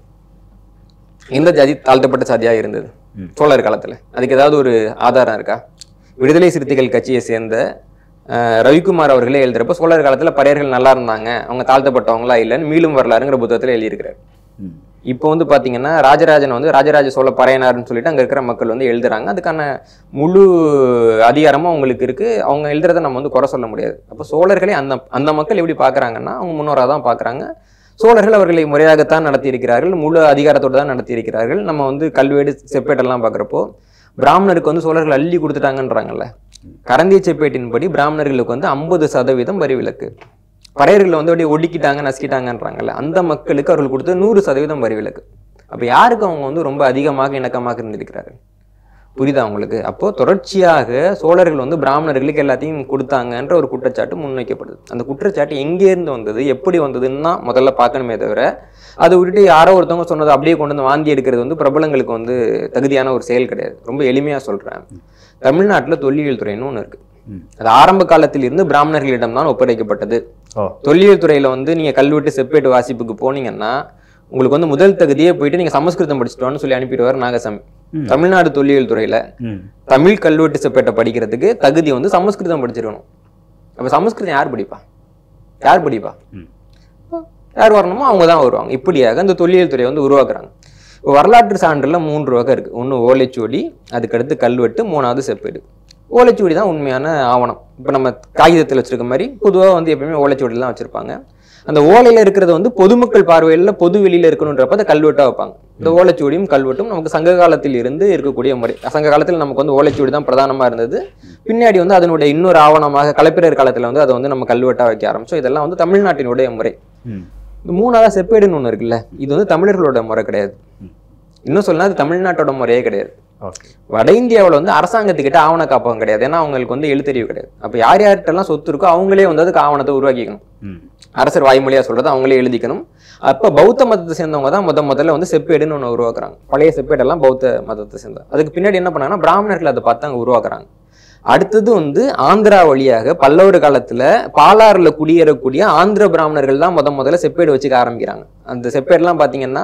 எந்த ஜாதி தாழ்த்தப்பட்ட சாதியா இருந்தது ம். சோழர் காலத்துல அதுக்கு ஏதாவது ஒரு ஆதாரம் இருக்கா விடுதலை சிறுத்தைகள் கட்சியை சேர்ந்த அஹ், ரவிக்குமார் அவர்களே எழுதுறப்ப சோழர் காலத்துல பறையர்கள் நல்லா இருந்தாங்க அவங்க தாழ்த்தப்பட்டவங்களா இல்லைன்னு மீளும் வரலாறுங்கிற புத்தகத்துல எழுதியிருக்கிறார் ம். இப்போ வந்து பாத்தீங்கன்னா ராஜராஜன் வந்து ராஜராஜ சோழ பறையனார்னு சொல்லிட்டு அங்க இருக்கிற மக்கள் வந்து எழுதுறாங்க அதுக்கான முழு அதிகாரமும் அவங்களுக்கு இருக்கு அவங்க எழுதுறத நம்ம வந்து குறை சொல்ல முடியாது அப்போ சோழர்களே அந்த அந்த மக்கள் எப்படி பார்க்கறாங்கன்னா அவங்க முன்னோராக தான் பார்க்கறாங்க சோழர்கள் அவர்களை முறையாகத்தான் நடத்தி இருக்கிறார்கள் முழு அதிகாரத்தோடு தான் நடத்தி இருக்கிறார்கள் நம்ம வந்து கல்வெடு செப்பேட்டெல்லாம் பார்க்குறப்போ பிராமணருக்கு வந்து சோழர்கள் அள்ளி கொடுத்துட்டாங்கன்றாங்கல்ல கரந்திய செப்பேட்டின்படி பிராமணர்களுக்கு வந்து ஐம்பது சதவீதம் வரி விலக்கு பறையர்களை வந்து அப்படியே ஒடுக்கிட்டாங்க நசுக்கிட்டாங்கன்றாங்கல்ல அந்த மக்களுக்கு அவர்கள் கொடுத்து நூறு சதவீதம் வரி விலக்கு அப்ப யாருக்கு அவங்க வந்து ரொம்ப அதிகமாக இணக்கமாக இருந்திருக்கிறார்கள் புரியுதா உங்களுக்கு அப்போ தொடர்ச்சியாக சோழர்கள் வந்து பிராமணர்களுக்கு எல்லாத்தையும் கொடுத்தாங்கன்ற ஒரு குற்றச்சாட்டு முன்வைக்கப்படுது அந்த குற்றச்சாட்டு எங்கே இருந்து வந்தது எப்படி வந்ததுன்னு தான் முதல்ல பார்க்கணுமே தவிர அதை விட்டுட்டு யாரோ ஒருத்தவங்க சொன்னதை அப்படியே கொண்டு வந்து வாந்தி எடுக்கிறது வந்து பிரபலங்களுக்கு வந்து தகுதியான ஒரு செயல் கிடையாது ரொம்ப எளிமையா சொல்றேன் தமிழ்நாட்டுல தொல்லியல் துறைன்னு ஒன்று இருக்கு ம். அது ஆரம்ப காலத்தில் இருந்து பிராமணர்களிடம் தான் ஒப்படைக்கப்பட்டது ஓ தொல்லியல் துறையில வந்து நீங்க கல்வெட்டு செப்பேட்டு வாசிப்புக்கு போனீங்கன்னா உங்களுக்கு வந்து முதல் தகுதியே போயிட்டு நீங்க சமஸ்கிருதம் படிச்சுட்டோன்னு சொல்லி அனுப்பிடுவார் நாகசாமி ம். தமிழ்நாடு தொல்லியல் துறையில ம் தமிழ் கல்வெட்டு செப்பேட்டை படிக்கிறதுக்கு தகுதி வந்து சமஸ்கிருதம் படிச்சிருக்கணும் அப்ப சமஸ்கிருதம் யார் படிப்பா யார் படிப்பா ம். யார் வரணுமோ அவங்க தான் வருவாங்க இப்படியாக இந்த தொல்லியல் துறையை வந்து உருவாக்குறாங்க இப்போ வரலாற்று சான்றுல மூன்று வகை இருக்கு ஒன்று ஓலைச்சுவடி அதுக்கடுத்து கல்வெட்டு மூணாவது செப்பேடு ஓலைச்சுவடி தான் உண்மையான ஆவணம் இப்போ நம்ம காகிதத்தில் வச்சிருக்க மாதிரி பொதுவாக வந்து எப்பயுமே ஓலைச்சுவடி தான் வச்சிருப்பாங்க அந்த ஓலையில இருக்கிறது வந்து பொதுமக்கள் பார்வையில் பொது வெளியில இருக்கணுன்றப்ப அதை கல்வெட்டா வைப்பாங்க இந்த ஓலைச்சுவடியும் கல்வெட்டும் நமக்கு சங்க காலத்தில் இருந்து இருக்கக்கூடிய முறை சங்க காலத்தில் நமக்கு வந்து ஓலைச்சுவடி தான் பிரதானமா இருந்தது பின்னாடி வந்து அதனுடைய இன்னொரு ஆவணமாக கலப்பிரர் காலத்துல வந்து அதை வந்து நம்ம கல்வெட்டா வைக்க ஆரம்பிச்சோம் இதெல்லாம் வந்து தமிழ்நாட்டினுடைய முறை ம் இந்த மூணாவது செப்பேடுன்னு ஒன்று இருக்குல்ல இது வந்து தமிழர்களோட முறை கிடையாது ம். இன்னும் சொல்லலாம் அது தமிழ்நாட்டோட முறையே கிடையாது ஓகே வட இந்தியாவில் வந்து அரசாங்கத்துக்கிட்ட ஆவண காப்பகம் கிடையாது ஏன்னா அவங்களுக்கு வந்து எழுத்தறிவு கிடையாது அப்போ யார் யார்கிட்டலாம் சொத்து இருக்கோ அவங்களே வந்து அதுக்கு ஆவணத்தை உருவாக்கிக்கணும் ம் அரசர் வாய்மொழியா சொல்றதை அவங்களே எழுதிக்கணும் அப்போ பௌத்த மதத்தை சேர்ந்தவங்க தான் முத முதல்ல வந்து செப்பேடுன்னு ஒன்று உருவாக்குறாங்க பழைய செப்பேடெல்லாம் பௌத்த மதத்தை சேர்ந்த அதுக்கு பின்னாடி என்ன பண்ணாங்கன்னா பிராமணர்கள் அதை பார்த்து அங்கே உருவாக்குறாங்க அடுத்தது வந்து ஆந்திரா வழியாக பல்லவர் காலத்துல பாலாறுல குடியேறக்கூடிய ஆந்திர பிராமணர்கள் தான் முத முதல்ல செப்பேடு வச்சுக்க ஆரம்பிக்கிறாங்க அந்த செப்பேடுலாம் பார்த்தீங்கன்னா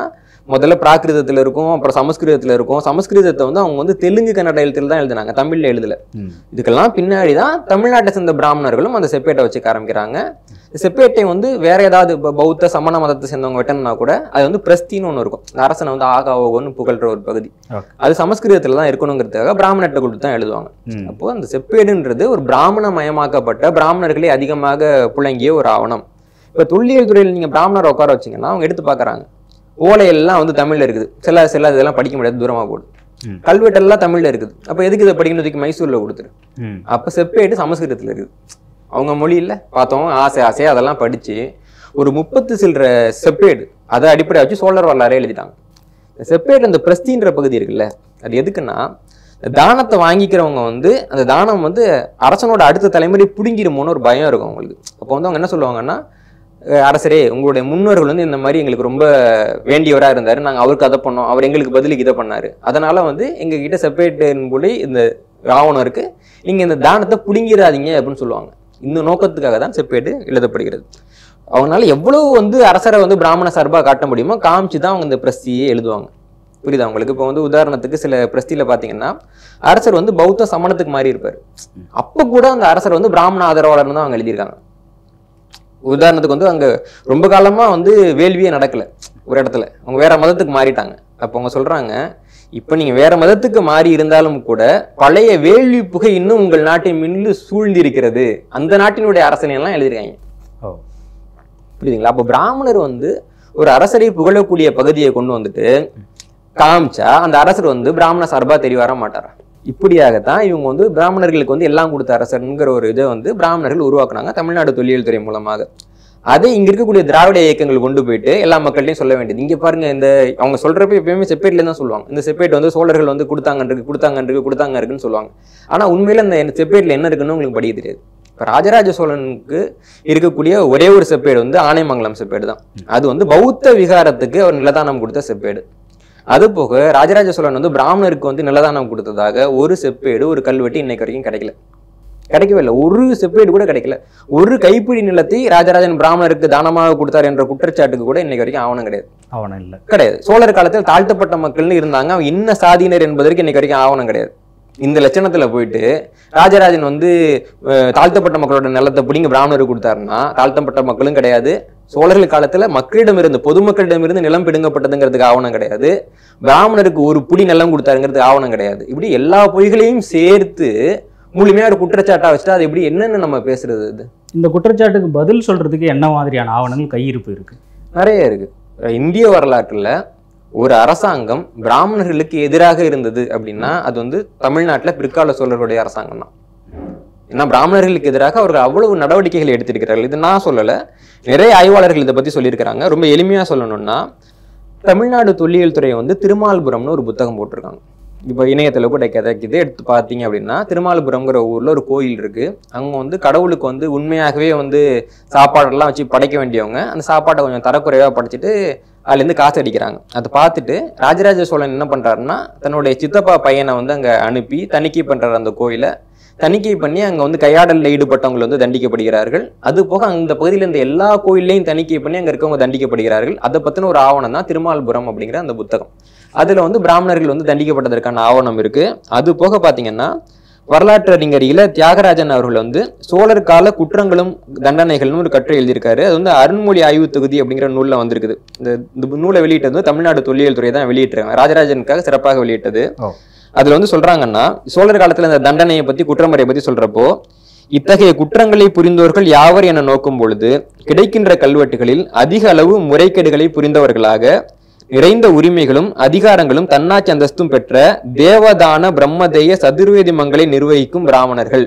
முதல்ல பிராகிருதத்துல இருக்கும் அப்புறம் சமஸ்கிருதத்துல இருக்கும் சமஸ்கிருதத்தை வந்து அவங்க வந்து தெலுங்கு கன்னட எழுத்துல தான் எழுதுனாங்க தமிழ்ல எழுதல ம். இதுக்கெல்லாம் பின்னாடி தான் தமிழ்நாட்டை சேர்ந்த பிராமணர்களும் அந்த செப்பேட்டை வச்சுக்க ஆரம்பிக்கிறாங்க இந்த செப்பேட்டை வந்து வேற ஏதாவது இப்ப பௌத்த சமண மதத்தை சேர்ந்தவங்க வெட்டணும்னா கூட அது வந்து பிரஸ்தின்னு ஒன்று இருக்கும் இந்த அரசனை வந்து ஆகா ஓகோன்னு புகழ்ற ஒரு பகுதி Okay. அது சமஸ்கிருதத்துல தான் இருக்கணுங்கிறதுக்காக பிராமணர்கிட்ட கொடுத்து தான் எழுதுவாங்க ம். அப்போ அந்த செப்பேடுன்றது ஒரு பிராமண மயமாக்கப்பட்ட பிராமணர்களே அதிகமாக புழங்கிய ஒரு ஆவணம் இப்போ தொல்லியல் துறையில் நீங்க பிராமணரை உட்கார வச்சீங்கன்னா அவங்க எடுத்து பார்க்கறாங்க ஓலையெல்லாம் வந்து தமிழ்ல இருக்குது சில சில இதெல்லாம் படிக்க முடியாது தூரமா போகுது ம். கல்வெட்டெல்லாம் தமிழ்ல இருக்குது அப்ப எதுக்கு இதை படிக்கணும் தூக்கி மைசூர்ல கொடுத்துரு ம். அப்ப செப்பேடு சமஸ்கிருதத்துல இருக்குது அவங்க மொழியில பார்த்தோம் ஆசை ஆசையா அதெல்லாம் படிச்சு ஒரு முப்பத்து சில்லற செப்பேடு அதை அடிப்படையா வச்சு சோழர் வரலாறே எழுதிட்டாங்க இந்த செப்பேடு அந்த பிரஸ்தின்ற பகுதி இருக்குல்ல அது எதுக்குன்னா இந்த தானத்தை வாங்கிக்கிறவங்க வந்து அந்த தானம் வந்து அரசனோட அடுத்த தலைமுறை பிடுங்கிருமோன்னு ஒரு பயம் இருக்கும் அவங்களுக்கு அப்போ வந்து அவங்க என்ன சொல்லுவாங்கன்னா அஹ் அரசரே உங்களுடைய முன்னோர்கள் வந்து இந்த மாதிரி எங்களுக்கு ரொம்ப வேண்டியவரா இருந்தாரு நாங்க அவருக்கு அதை பண்ணோம் அவர் எங்களுக்கு பதிலுக்கு இதை பண்ணாரு அதனால வந்து எங்க கிட்ட செப்பரேட்டின் போல இந்த ஆவணம் இருக்கு நீங்க இந்த தானத்தை புடுங்கிடாதீங்க அப்படின்னு சொல்லுவாங்க இந்த நோக்கத்துக்காக தான் செப்பேடு எழுதப்படுகிறது அவங்களால எவ்வளவு வந்து அரசரை வந்து பிராமண சார்பா காட்ட முடியுமோ காமிச்சு தான் அவங்க இந்த பிரஸ்தியே எழுதுவாங்க புரியுதா உங்களுக்கு இப்போ வந்து உதாரணத்துக்கு சில பிரஸ்தியில பாத்தீங்கன்னா அரசர் வந்து பௌத்த சமணத்துக்கு மாறி இருப்பார் அப்ப கூட அந்த அரசர் வந்து பிராமண ஆதரவாளர்னு தான் அவங்க எழுதியிருக்காங்க உதாரணத்துக்கு வந்து அங்க ரொம்ப காலமா வந்து வேள்வியே நடக்கல ஒரு இடத்துல அவங்க வேற மதத்துக்கு மாறிட்டாங்க அப்போ அவங்க சொல்றாங்க இப்போ நீங்க வேற மதத்துக்கு மாறி இருந்தாலும் கூட பழைய வேள்வி புகை இன்னும் உங்கள் நாட்டை மின்னு சூழ்ந்திருக்கிறது அந்த நாட்டினுடைய அரசனை எல்லாம் எழுதிருக்காங்க ஓ புரியுதுங்களா அப்போ பிராமணர் வந்து ஒரு அரசரை புகழக்கூடிய பகுதியை கொண்டு வந்துட்டு காமிச்சா அந்த அரசர் வந்து பிராமண சார்பா தெரிய வர மாட்டாரா இப்படியாகத்தான் இவங்க வந்து பிராமணர்களுக்கு வந்து எல்லாம் கொடுத்த அரசருங்கிற ஒரு இதை வந்து பிராமணர்கள் உருவாக்குனாங்க தமிழ்நாடு தொல்லியல் துறை மூலமாக அதை இங்க இருக்கக்கூடிய திராவிட இயக்கங்கள் கொண்டு போயிட்டு எல்லா மக்கள்கிட்டையும் சொல்ல வேண்டியது இங்க பாருங்க இந்த அவங்க சொல்றப்ப எப்பயுமே செப்பேட்ல தான் சொல்லுவாங்க இந்த செப்பேட் வந்து சோழர்கள் வந்து கொடுத்தாங்க இருக்கு கொடுத்தாங்க இருக்கு கொடுத்தாங்க இருக்குன்னு சொல்லுவாங்க ஆனா உண்மையில இந்த செப்பேட்ல என்ன இருக்குன்னு உங்களுக்கு படிக்க தெரியாது இப்ப ராஜராஜ சோழனுக்கு இருக்கக்கூடிய ஒரே ஒரு செப்பேடு வந்து ஆனைமங்கலம் செப்பேடு தான் அது வந்து பௌத்த விகாரத்துக்கு அவர் நிலதானம் கொடுத்த செப்பேடு அது போக ராஜராஜ சோழன் வந்து பிராமணருக்கு வந்து நிலதானம் கொடுத்ததாக ஒரு செப்பேடு ஒரு கல்வெட்டு இன்னைக்கு வரைக்கும் கிடைக்கல கிடைக்கவே இல்லை ஒரு செப்பேடு கூட கிடைக்கல ஒரு கைப்பிடி நிலத்தை ராஜராஜன் பிராமணருக்கு தானமாக கொடுத்தார் என்ற குற்றச்சாட்டுக்கு கூட இன்னைக்கு வரைக்கும் ஆவணம் கிடையாது ஆவணம் இல்லை கிடையாது சோழர் காலத்தில் தாழ்த்தப்பட்ட மக்கள்னு இருந்தாங்க அவங்க இன்ன சாதியினர் என்பதற்கு இன்னைக்கு வரைக்கும் ஆவணம் கிடையாது இந்த லட்சணத்துல போயிட்டு ராஜராஜன் வந்து அஹ், தாழ்த்தப்பட்ட மக்களோட நிலத்தை பிடிங்க பிராமணருக்கு கொடுத்தாருன்னா தாழ்த்தப்பட்ட மக்களும் கிடையாது சோழர்கள் காலத்துல மக்களிடமிருந்து பொதுமக்களிடமிருந்து நிலம் பிடுங்கப்பட்டதுங்கிறதுக்கு ஆவணம் கிடையாது பிராமணருக்கு ஒரு புடி நிலம் கொடுத்தாருங்கிறதுக்கு ஆவணம் கிடையாது இப்படி எல்லா பொய்களையும் சேர்த்து முழுமையா ஒரு குற்றச்சாட்டா வச்சுட்டு அது எப்படி என்னன்னு நம்ம பேசுறது இது இந்த குற்றச்சாட்டுக்கு பதில் சொல்றதுக்கு என்ன மாதிரியான ஆவணங்கள் கையிருப்பு இருக்கு நிறைய இருக்கு இந்திய வரலாற்றுல ஒரு அரசாங்கம் பிராமணர்களுக்கு எதிராக இருந்தது அப்படின்னா அது வந்து தமிழ்நாட்டுல பிற்கால சோழர்களுடைய அரசாங்கம் தான் ஏன்னா பிராமணர்களுக்கு எதிராக அவர்கள் அவ்வளவு நடவடிக்கைகள் எடுத்திருக்கிறார்கள் இது நான் சொல்லல நிறைய ஆய்வாளர்கள் இதை பத்தி சொல்லியிருக்கிறாங்க ரொம்ப எளிமையா சொல்லணும்னா தமிழ்நாடு தொல்லியல் துறை வந்து திருமால்புரம்னு ஒரு புத்தகம் போட்டிருக்காங்க இப்போ இணையத்துல கூட கிடைக்குது எடுத்து பார்த்தீங்க அப்படின்னா திருமால்புரம்ங்கிற ஊர்ல ஒரு கோயில் இருக்கு அங்க வந்து கடவுளுக்கு வந்து உண்மையாகவே வந்து சாப்பாடெல்லாம் வச்சு படைக்க வேண்டியவங்க அந்த சாப்பாட்டை கொஞ்சம் தரக்குறைவா படைச்சிட்டு அதுலேருந்து காசு அடிக்கிறாங்க அதை பார்த்துட்டு ராஜராஜ சோழன் என்ன பண்றாருன்னா தன்னுடைய சித்தப்பா பையனை வந்து அங்க அனுப்பி தணிக்கை பண்றாரு அந்த கோயிலை தணிக்கை பண்ணி அங்க வந்து கையாடலில் ஈடுபட்டவங்க வந்து தண்டிக்கப்படுகிறார்கள் அது போக அந்த பகுதியில் இருந்த எல்லா கோயிலையும் தணிக்கை பண்ணி அங்க இருக்கவங்க தண்டிக்கப்படுகிறார்கள் அதை பத்தின ஒரு ஆவணம் தான் திருமால்புரம் அப்படிங்கிற அந்த புத்தகம் அதுல வந்து பிராமணர்கள் வந்து தண்டிக்கப்பட்டதற்கான ஆவணம் இருக்கு அது போக பாத்தீங்கன்னா வரலாற்று அறிஞரில தியாகராஜன் அவர்கள் வந்து சோழர் கால குற்றங்களும் தண்டனைகள்னு ஒரு கட்டுரை எழுதியிருக்காரு அது வந்து அருண்மொழி ஆய்வு தொகுதி அப்படிங்கிற நூல்ல வந்திருக்குது இந்த இந்த நூலை வெளியிட்டது வந்து தமிழ்நாடு தொல்லியல் துறை தான் வெளியிட்டிருக்காங்க ராஜராஜனுக்காக சிறப்பாக வெளியிட்டது ஓ. அதுல வந்து சொல்றாங்கன்னா சோழர் காலத்துல இந்த தண்டனையை பத்தி குற்றமுறையை பத்தி சொல்றப்போ இத்தகைய குற்றங்களை புரிந்தோர்கள் யாவர் என நோக்கும் பொழுது கிடைக்கின்ற கல்வெட்டுகளில் அதிக அளவு முறைகேடுகளை புரிந்தவர்களாக நிறைந்த உரிமைகளும் அதிகாரங்களும் தன்னாட்சி அந்தஸ்தும் பெற்ற தேவதான பிரம்மதேய சதுர்வேதி மங்களை நிர்வகிக்கும் பிராமணர்கள்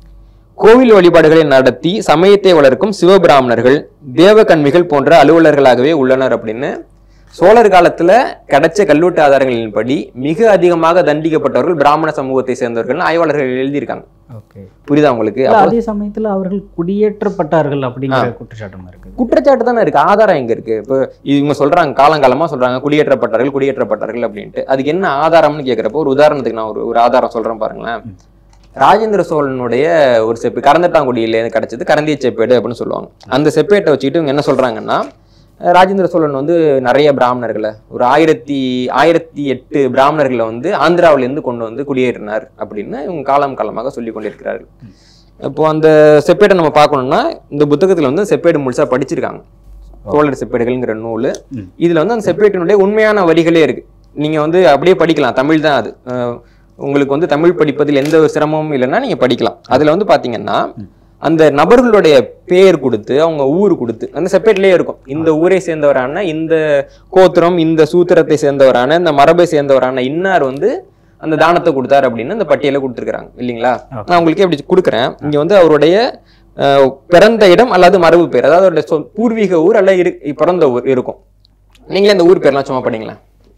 கோவில் வழிபாடுகளை நடத்தி சமயத்தை வளர்க்கும் சிவபிராமணர்கள் தேவகன்மிகள் போன்ற அலுவலர்களாகவே உள்ளனர் அப்படின்னு சோழர் காலத்துல கிடைச்ச கல்வெட்டு ஆதாரங்களின்படி மிக அதிகமாக தண்டிக்கப்பட்டவர்கள் பிராமண சமூகத்தை சேர்ந்தவர்கள் ஆய்வாளர்கள் எழுதியிருக்காங்க ஓகே புரியுதா உங்களுக்கு இல்ல, அப்போ அதே சமயத்துல அவர்கள் குடியேற்றப்பட்டார்கள் அப்படிங்கிற குற்றச்சாட்டும் இருக்கு குற்றச்சாட்டு தானே இருக்கு ஆதாரம் எங்க இருக்கு இப்போ இவங்க சொல்றாங்க காலங்காலமா சொல்றாங்க குடியேற்றப்பட்டார்கள் குடியேற்றப்பட்டார்கள் அப்படின்ட்டு அதுக்கு என்ன ஆதாரம்னு கேக்குறப்போ ஒரு உதாரணத்துக்கு நான் ஒரு ஒரு ஆதாரம் சொல்றேன் பாருங்களேன் ராஜேந்திர சோழனுடைய ஒரு செப்பு கரந்தட்டாங்குடியில இருந்து கிடைச்சது கரந்திய செப்பேடு அப்படின்னு சொல்லுவாங்க அந்த செப்பேட்டை வச்சுக்கிட்டு இவங்க என்ன சொல்றாங்கன்னா அஹ் ராஜேந்திர சோழன் வந்து நிறைய பிராமணர்களை ஒரு ஆயிரத்தி ஆயிரத்தி எட்டு பிராமணர்களை வந்து ஆந்திராவிலேருந்து கொண்டு வந்து குடியேறினார் அப்படின்னு இவங்க காலம் காலமாக சொல்லி கொண்டிருக்கிறார்கள் இப்போ அந்த செப்பேட்டை நம்ம பார்க்கணும்னா இந்த புத்தகத்தில் வந்து செப்பேடு முழுசா படிச்சிருக்காங்க சோழர் செப்பேடுகள்ங்கிற நூல் ம். இதுல வந்து அந்த செப்பேட்டினுடைய உண்மையான வரிகளே இருக்கு நீங்க வந்து அப்படியே படிக்கலாம் தமிழ் தான் அது அஹ் உங்களுக்கு வந்து தமிழ் படிப்பதில் எந்த ஒரு சிரமமும் இல்லைன்னா நீங்க படிக்கலாம் அதுல வந்து பாத்தீங்கன்னா அந்த நபர்களுடைய பெயர் கொடுத்து அவங்க ஊர் கொடுத்து அந்த செப்பரேட்லயே இருக்கும் இந்த ஊரை சேர்ந்தவரான இந்த கோத்திரம் இந்த சூத்திரத்தை சேர்ந்தவரான இந்த மரபை சேர்ந்தவரான இன்னார் வந்து அந்த தானத்தை கொடுத்தாரு அப்படின்னு அந்த பட்டியலை கொடுத்துருக்காங்க இல்லைங்களா நான் உங்களுக்கு எப்படி கொடுக்குறேன் இங்க வந்து அவருடைய அஹ், பிறந்த இடம் அல்லது மரபு பேர் அதாவது அவருடைய சொ- பூர்வீக ஊர் அல்ல இரு பிறந்த ஊர் இருக்கும் நீங்களே இந்த ஊர் பேர்லாம் சும்மா படிங்களா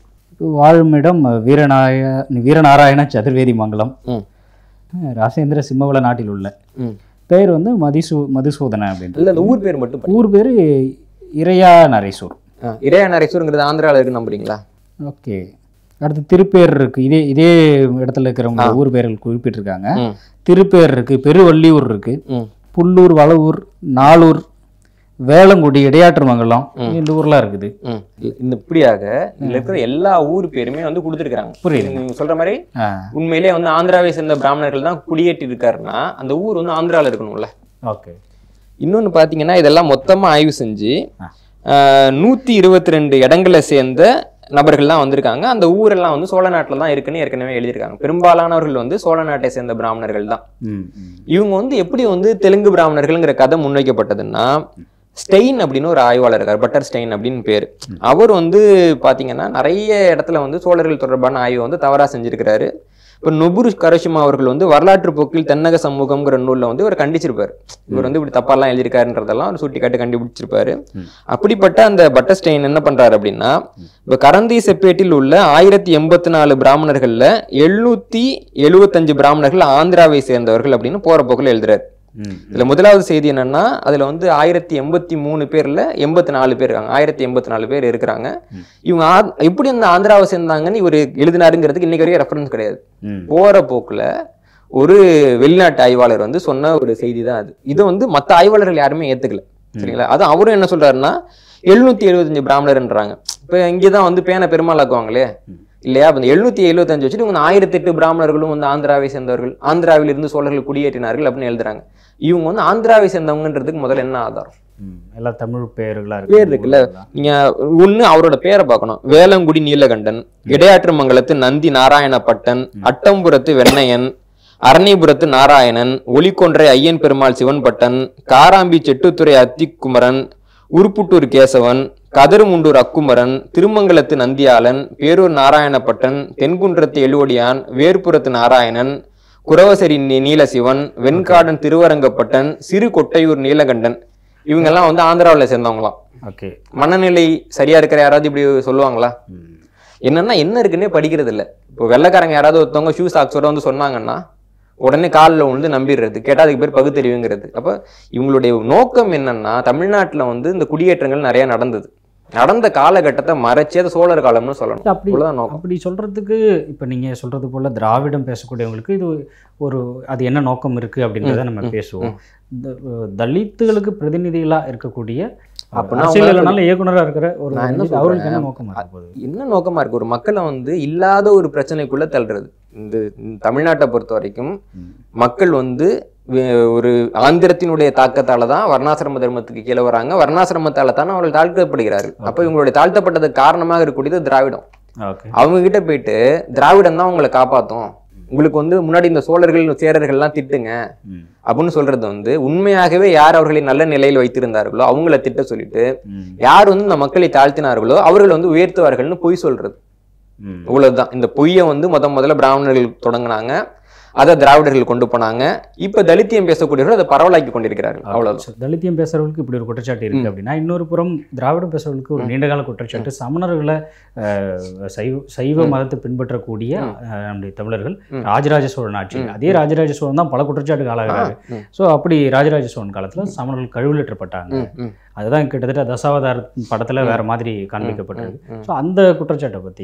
வாழுமிடம் வீரநாய வீரநாராயண சதுர்வேதி மங்கலம் ம் ராசேந்திர சிம்மவள நாட்டில் உள்ள ம் பெயர் வந்து மதிசூ மதுசூதன அப்படின்றது இல்ல அந்த ஊர் பேர் மட்டும் படி. ஊர் பேர் இறையா நரேசூர் ஆ, இறையா நரேஸ்வரங்கிறது ஆந்திரால இருக்கு நம்புறீங்களா ஓகே அடுத்து திருப்பேர் இருக்கு இதே இதே இடத்துல இருக்கிறவங்க ஊர் பேர்கள் குறிப்பிட்டிருக்காங்க ம் திருப்பேர் இருக்கு பெருவள்ளியூர் இருக்கு ம் புல்லூர் வளவூர் நாளூர் வேளங்குடி இடையாற்றுமங்கலம் இந்த ஊர்லாம் இருக்குது ம் இந்த இப்படியாக இதுல இருக்கிற எல்லா ஊர் பேருமே வந்து கொடுத்துருக்காங்க புரியுது. நீங்க சொல்ற மாதிரி ஆ உண்மையிலேயே வந்து ஆந்திராவை சேர்ந்த பிராமணர்கள் தான் குடியேற்றி இருக்காருன்னா அந்த ஊர் வந்து ஆந்திரால இருக்கணும்ல ஓகே இன்னொன்னு பாத்தீங்கன்னா இதெல்லாம் மொத்தமா ஆய்வு செஞ்சு ஆ. ஆஹ், நூத்தி இருபத்தி ரெண்டு இடங்களை சேர்ந்த நபர்கள்லாம் வந்திருக்காங்க அந்த ஊரெல்லாம் வந்து சோழ நாட்டில் தான் இருக்குன்னு ஏற்கனவே எழுதியிருக்காங்க பெரும்பாலானவர்கள் வந்து சோழ நாட்டை சேர்ந்த பிராமணர்கள் தான் ம் ம் இவங்க வந்து எப்படி வந்து தெலுங்கு பிராமணர்கள்ங்கிற கதை முன்வைக்கப்பட்டதுன்னா ஸ்டெயின் அப்படின்னு ஒரு ஆய்வாளர் இருக்கார் பட்டர் ஸ்டெயின் அப்படின்னு பேர் அவர் வந்து பாத்தீங்கன்னா நிறைய இடத்துல வந்து சோழர்கள் தொடர்பான ஆய்வை வந்து தவறா செஞ்சிருக்கிறாரு இப்போ நொபுரு கரஷிமா அவர்கள் வந்து வரலாற்று போக்கில் தென்னக சமூகம்ங்கிற நூல்ல வந்து இவர் கண்டிச்சிருப்பாரு இவர் வந்து இப்படி தப்பாலாம் எழுதியிருக்காருன்றதெல்லாம் ஒரு சுட்டி காட்டு கண்டுபிடிச்சிருப்பாரு ம். அப்படிப்பட்ட அந்த பட்டர்ஸ்டெயின் என்ன பண்றாரு அப்படின்னா இப்ப கரந்தி செப்பேட்டில் உள்ள ஆயிரத்தி எண்பத்தி நாலு பிராமணர்கள்ல எழுநூத்தி எழுவத்தஞ்சு பிராமணர்கள் ஆந்திராவை சேர்ந்தவர்கள் அப்படின்னு போற போக்குல எழுதுறாரு ம் இதுல முதலாவது செய்தி என்னன்னா அதுல வந்து ஆயிரத்தி எண்பத்தி மூணு பேர்ல எண்பத்தி நாலு பேர் இருக்காங்க ஆயிரத்தி எண்பத்தி நாலு பேர் இருக்கிறாங்க ம். இவங்க ஆ- எப்படி அந்த ஆந்திராவை சேர்ந்தாங்கன்னு இவர் எழுதினாருங்கிறதுக்கு இன்னைக்கு வரைக்கும் ரெஃபரன்ஸ் கிடையாது ம் போற போக்குல ஒரு வெளிநாட்டு ஆய்வாளர் வந்து சொன்ன ஒரு செய்தி தான் அது இதை வந்து மத்த ஆய்வாளர்கள் யாருமே ஏத்துக்கல சரிங்களா அது அவரும் என்ன சொல்றாருன்னா எழுநூத்தி எழுபத்தஞ்சு பிராமணர்ன்றாங்க இப்ப இங்கதான் வந்து பேனை பெருமாள் ஆக்குவாங்களே இல்லையா அப்ப இந்த எழுநூத்தி எழுபத்தஞ்சு வச்சுட்டு இவங்க ஆயிரத்தி எட்டு பிராமணர்களும் வந்து ஆந்திராவை சேர்ந்தவர்கள் ஆந்திராவில் இருந்து சோழர்கள் குடியேற்றினார்கள் அப்படின்னு எழுதுறாங்க இவங்க வந்து ஆந்திராவை சேர்ந்தவங்கன்றதுக்கு முதல்ல என்ன ஆதாரம் ம் எல்லாம் தமிழ் பெயர்களா பேர் இருக்குல்ல நீங்க ஒண்ணு அவரோட பேரை பார்க்கணும் வேலங்குடி நீலகண்டன் இடையாற்று மங்கலத்து நந்தி நாராயணப்பட்டன் அட்டம்புரத்து வெண்ணையன் அரணிபுரத்து நாராயணன் ஒளிக்கொன்றை ஐயன் பெருமாள் சிவன்பட்டன் காராம்பி செட்டுத்துறை அத்திக்குமரன் உருப்புட்டூர் கேசவன் கதருமுண்டூர் அக்குமரன் திருமங்கலத்து நந்தியாளன் பேரூர் நாராயணப்பட்டன் தென்குன்றத்து எழுவடியான் வேர்புரத்து நாராயணன் குரவசரி நீ- நீலசிவன் வெண்காடன் திருவரங்கப்பட்டன் சிறு கொட்டையூர் நீலகண்டன் இவங்கெல்லாம் வந்து ஆந்திராவில் சேர்ந்தவங்களாம் ஓகே மனநிலை சரியா இருக்கிற யாராவது இப்படி சொல்லுவாங்களா ம் என்னன்னா என்ன இருக்குன்னே படிக்கிறது இல்ல இப்போ வெள்ளைக்காரங்க யாராவது ஒருத்தவங்க ஷூ சாக்ஸோட வந்து சொன்னாங்கன்னா உடனே காலில் விழுந்து நம்பிடுறது கேட்டா அதுக்கு பேர் பகுத்தறிவுங்கிறது அப்ப இவங்களுடைய நோக்கம் என்னன்னா தமிழ்நாட்டுல வந்து இந்த குடியேற்றங்கள் நிறைய நடந்தது நடந்த காலகட்டத்தை மறைச்சு அது சோழர் காலம்னு சொல்லணும் அப்படி அவ்வளவுதான் நோக்கம் அப்படி சொல்றதுக்கு இப்போ நீங்க சொல்றது போல திராவிடம் பேசக்கூடியவங்களுக்கு இது ஒரு அது என்ன நோக்கம் இருக்கு அப்படின்றத நம்ம பேசுவோம் இந்த அஹ், தலித்துகளுக்கு பிரதிநிதிகளா இருக்கக்கூடிய அப்படின்னா அரசியல்னால இயக்குனரா இருக்கிற ஒரு நான் என்ன மனிதர், அவருக்கு சொல்றேன்? என்ன நோக்கமா இருக்க போகுது என்ன நோக்கமா இருக்கு ஒரு மக்களை வந்து இல்லாத ஒரு பிரச்சனைக்குள்ள தள்ளுறது இந்த இந்த தமிழ்நாட்டை பொறுத்த வரைக்கும் ம். மக்கள் வந்து வே- ஒரு ஆந்திரத்தினுடைய தாக்கத்தால தான் வர்ணாசிரம தர்மத்துக்கு கீழே வராங்க வர்ணாசிரமத்தால தான் அவர்கள் தாழ்த்தப்படுகிறார்கள் அப்ப இவங்களுடைய தாழ்த்தப்பட்டதுக்கு காரணமாக இருக்கக்கூடியது திராவிடம் ஓகே அவங்க கிட்ட போயிட்டு திராவிடம் தான் உங்களை காப்பாத்தும் உங்களுக்கு வந்து முன்னாடி இந்த சோழர்கள் சேரர்கள்லாம் திட்டுங்க ம் அப்படின்னு சொல்றது வந்து உண்மையாகவே யார் அவர்களை நல்ல நிலையில் வைத்திருந்தார்களோ அவங்கள திட்ட சொல்லிட்டு ம் யார் வந்து இந்த மக்களை தாழ்த்தினார்களோ அவர்கள் வந்து உயர்த்துவார்கள்னு பொய் சொல்றது ம் இவ்வளவுதான் இந்த பொய்யை வந்து முத முதல்ல பிராமணர்கள் தொடங்குனாங்க அதை திராவிடர்கள் கொண்டு போனாங்க இப்ப தலித்தியம் பேசக்கூடியவர்கள் அதை பரவலாக்கி கொண்டிருக்கிறார்கள் அவ்வளவுதான் சரி, தலித்தியம் பேசுறவங்களுக்கு இப்படி ஒரு குற்றச்சாட்டு இருக்கு அப்படின்னா இன்னொரு புறம் திராவிடம் பேசுறவங்களுக்கு ஒரு நீண்டகால குற்றச்சாட்டு சமணர்களை அஹ், சைவ சைவ மதத்தை பின்பற்றக்கூடிய அஹ், நம்முடைய தமிழர்கள் ம். ராஜராஜ சோழன் ஆட்சி அதே ராஜராஜ சோழன் தான் பல குற்றச்சாட்டுக்கு ஆளாகிறாரு ம், ஸோ அப்படி ராஜராஜ சோழன் காலத்துல சமணர்கள் கழுவிலேற்றப்பட்டாங்க ம், ம், அதுதான் கிட்டத்தட்ட தசாவதார படத்துல வேற மாதிரி காண்பிக்கப்பட்டது ம். ஸோ அந்த குற்றச்சாட்டை பத்தி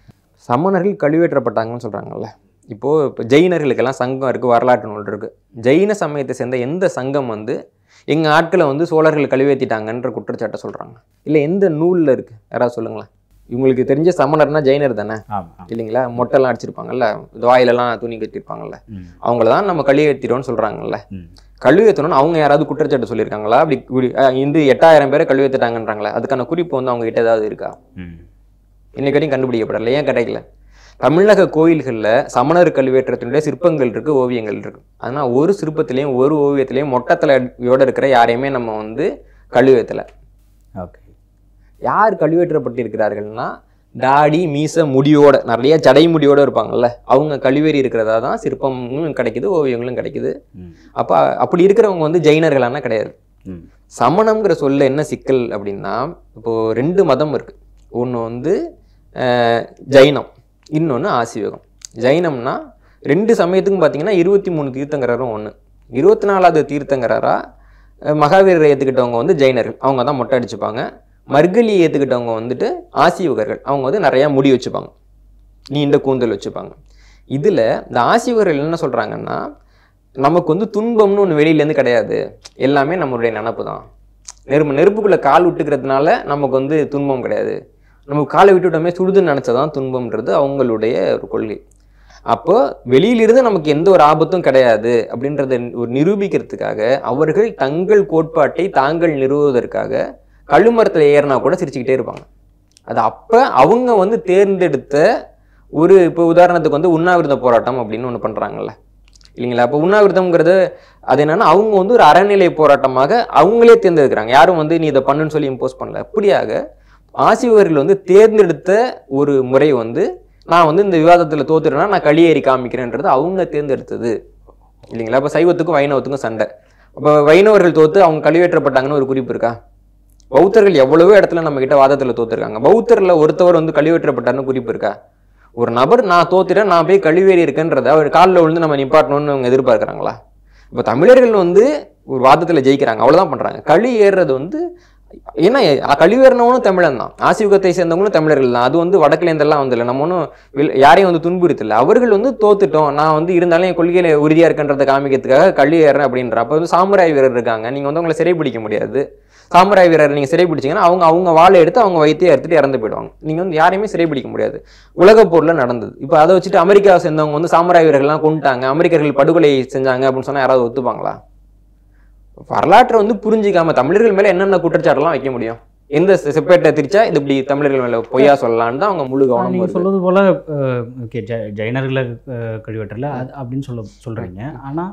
சமணர்கள் கழுவேற்றப்பட்டாங்கன்னு சொல்றாங்கல்ல இப்போ இப்போ ஜெயினர்களுக்கெல்லாம் சங்கம் இருக்கு வரலாற்று நூல் இருக்கு ஜெயின சமயத்தை சேர்ந்த எந்த சங்கம் வந்து எங்கள் ஆட்களை வந்து சோழர்கள் கழுவேற்றிட்டாங்கன்ற குற்றச்சாட்டை சொல்கிறாங்க இல்லை எந்த நூலில் இருக்குது யாராவது சொல்லுங்களேன் இவங்களுக்கு தெரிஞ்ச சமணர்னா ஜெயினர் தானே ஆமாம் இல்லைங்களா மொட்டைலாம் அடிச்சிருப்பாங்கல்ல இது வாயிலெல்லாம் துணி கட்டியிருப்பாங்கல்ல ம் அவங்கள தான் நம்ம கழுவேற்றிட்டோம்னு சொல்கிறாங்கல்ல ம் கழுவேற்றணும்னு அவங்க யாராவது குற்றச்சாட்டு சொல்லியிருக்காங்களா அப்படி இப்படி, அஹ், இந்த எட்டாயிரம் பேரை கழுவேற்றிட்டாங்கன்றாங்களா அதுக்கான குறிப்பு வந்து அவங்க கிட்ட ஏதாவது இருக்கா ம் இன்னைக்கு வரையும் கண்டுபிடிக்கப்படல ஏன் கிடைக்கல தமிழக கோயில்களில் சமணர் கல்வெட்டுறதுடைய சிற்பங்கள் இருக்கு ஓவியங்கள் இருக்கு ஆனால் ஒரு சிற்பத்திலையும் ஒரு ஓவியத்திலையும் மொட்டத்தலையோட இருக்கிற யாரையுமே நம்ம வந்து கழுவேத்தலை ஓகே யார் கழுவேற்றப்பட்டிருக்கிறார்கள்னா தாடி மீச முடியோட நிறைய ஜடை முடியோட இருப்பாங்கல்ல அவங்க கழுவேறி இருக்கிறதா தான் சிற்பமும் கிடைக்குது ஓவியங்களும் கிடைக்குது ம் அப்போ அப்படி இருக்கிறவங்க வந்து ஜெயினர்களான கிடையாது ம் சமணம்ங்கிற சொல்ல என்ன சிக்கல் அப்படின்னா இப்போ ரெண்டு மதம் இருக்கு ஒன்று வந்து அஹ், ஜைனம் இன்னொன்று ஆசிவகம் ஜைனம்னா ரெண்டு சமயத்துக்கும் பார்த்தீங்கன்னா இருபத்தி மூணு தீர்த்தங்கரரும் ஒன்று இருபத்தி நாலாவது தீர்த்தங்கரரா அஹ், மகாவீரரை ஏற்றுக்கிட்டவங்க வந்து ஜெயினர்கள் அவங்க தான் மொட்டை அடிச்சுப்பாங்க மர்கலியை ஏற்றுக்கிட்டவங்க வந்துட்டு ஆசிவகர்கள் அவங்க வந்து நிறையா முடி வச்சுப்பாங்க நீண்ட கூந்தல் வச்சுப்பாங்க இதில் இந்த ஆசிவகர்கள் என்ன சொல்கிறாங்கன்னா நமக்கு வந்து துன்பம்னு ஒன்று வெளியிலேருந்து கிடையாது எல்லாமே நம்மளுடைய நினப்பு தான் நெருப்பு நெருப்புக்குள்ளே கால் விட்டுக்கிறதுனால நமக்கு வந்து துன்பம் கிடையாது நமக்கு காலை விட்டுவிட்டோமே சுடுதுன்னு நினச்சதான் துன்பம்ன்றது அவங்களுடைய ஒரு கொள்கை அப்போ வெளியிலிருந்து நமக்கு எந்த ஒரு ஆபத்தும் கிடையாது அப்படின்றத ஒரு நிரூபிக்கிறதுக்காக அவர்கள் தங்கள் கோட்பாட்டை தாங்கள் நிறுவுவதற்காக கழுமரத்தில் ஏறினா கூட சிரிச்சுக்கிட்டே இருப்பாங்க அது அப்போ அவங்க வந்து தேர்ந்தெடுத்த ஒரு இப்போ உதாரணத்துக்கு வந்து உண்ணாவிரத போராட்டம் அப்படின்னு ஒன்று பண்ணுறாங்கல்ல இல்லைங்களா அப்போ உண்ணாவிரதம்ங்கிறது அது என்னன்னா அவங்க வந்து ஒரு அறநிலை போராட்டமாக அவங்களே தேர்ந்தெடுக்கிறாங்க யாரும் வந்து நீ இதை பண்ணுன்னு சொல்லி இம்போஸ் பண்ணல அப்படியாக ஆசிரியர்கள் வந்து தேர்ந்தெடுத்த ஒரு முறை வந்து நான் வந்து இந்த விவாதத்தில் தோத்துறேன்னா நான் களியேறி காமிக்கிறேன்றது அவங்க தேர்ந்தெடுத்தது இல்லைங்களா அப்போ சைவத்துக்கும் வைணவத்துக்கும் சண்டை அப்போ வைணவர்கள் தோத்து அவங்க கழிவேற்றப்பட்டாங்கன்னு ஒரு குறிப்பு இருக்கா பௌத்தர்கள் எவ்வளவோ இடத்துல நம்ம கிட்ட வாதத்தில் தோத்துருக்காங்க பௌத்தர்ல ஒருத்தவர் வந்து கழிவேற்றப்பட்டார்னு குறிப்பு இருக்கா ஒரு நபர் நான் தோத்துட்டேன் நான் போய் கழிவேறி இருக்கேன்றத அவர் காலில் விழுந்து நம்ம நிப்பாட்டணும்னு அவங்க எதிர்பார்க்கறாங்களா இப்போ தமிழர்கள் வந்து ஒரு வாதத்தில் ஜெயிக்கிறாங்க அவ்வளவுதான் பண்றாங்க களி ஏறுறது வந்து ஏன்னா கழிவேறினவனும் தமிழன் தான் ஆசியுகத்தை சேர்ந்தவங்களும் தமிழர்கள் தான் அது வந்து வடக்குலேருந்தெல்லாம் வந்து இல்லை நம்ம ஒன்றும் வில்- யாரையும் வந்து துன்புறுத்தல அவர்கள் வந்து தோத்துட்டோம் நான் வந்து இருந்தாலும் என் கொள்கையில உறுதியா இருக்கன்றதை காமிக்கிறதுக்காக கள்ளி ஏறேன் அப்படின்ற அப்போ வந்து சாமுராய் வீரர் இருக்காங்க நீங்க வந்து அவங்களை சிறைபிடிக்க முடியாது சாமுராய் வீரர் நீங்க சிறைபிடிச்சீங்கன்னா அவங்க அவங்க வாளை எடுத்து அவங்க வைத்திய எடுத்துட்டு இறந்து போயிடுவாங்க நீங்க வந்து யாரையுமே சிறைபிடிக்க முடியாது உலகப் போர்ல நடந்தது இப்போ அதை வச்சுட்டு அமெரிக்காவை சேர்ந்தவங்க வந்து சாமுராய் வீரர்கள்லாம் கொண்டுட்டாங்க அமெரிக்கர்கள் படுகொலை செஞ்சாங்க அப்படின்னு சொன்னா யாராவது ஒத்துப்பாங்களா வரலாற்றை வந்து புரிஞ்சிக்காம தமிழர்கள் மேல என்னென்ன குற்றச்சாட்டுலாம் வைக்க முடியும் எந்த செ- செப்பேட்டை திரிச்சா இது இப்படி தமிழர்கள் மேல பொய்யா சொல்லலாம்னு தான் அவங்க முழு கவனம் நீங்கள் வருது. சொல்வது போல் ஓகே ஜ ஜைனர்களை கழிவற்றில் அது அப்படின்னு சொல்ல சொல்கிறீங்க ஆனால்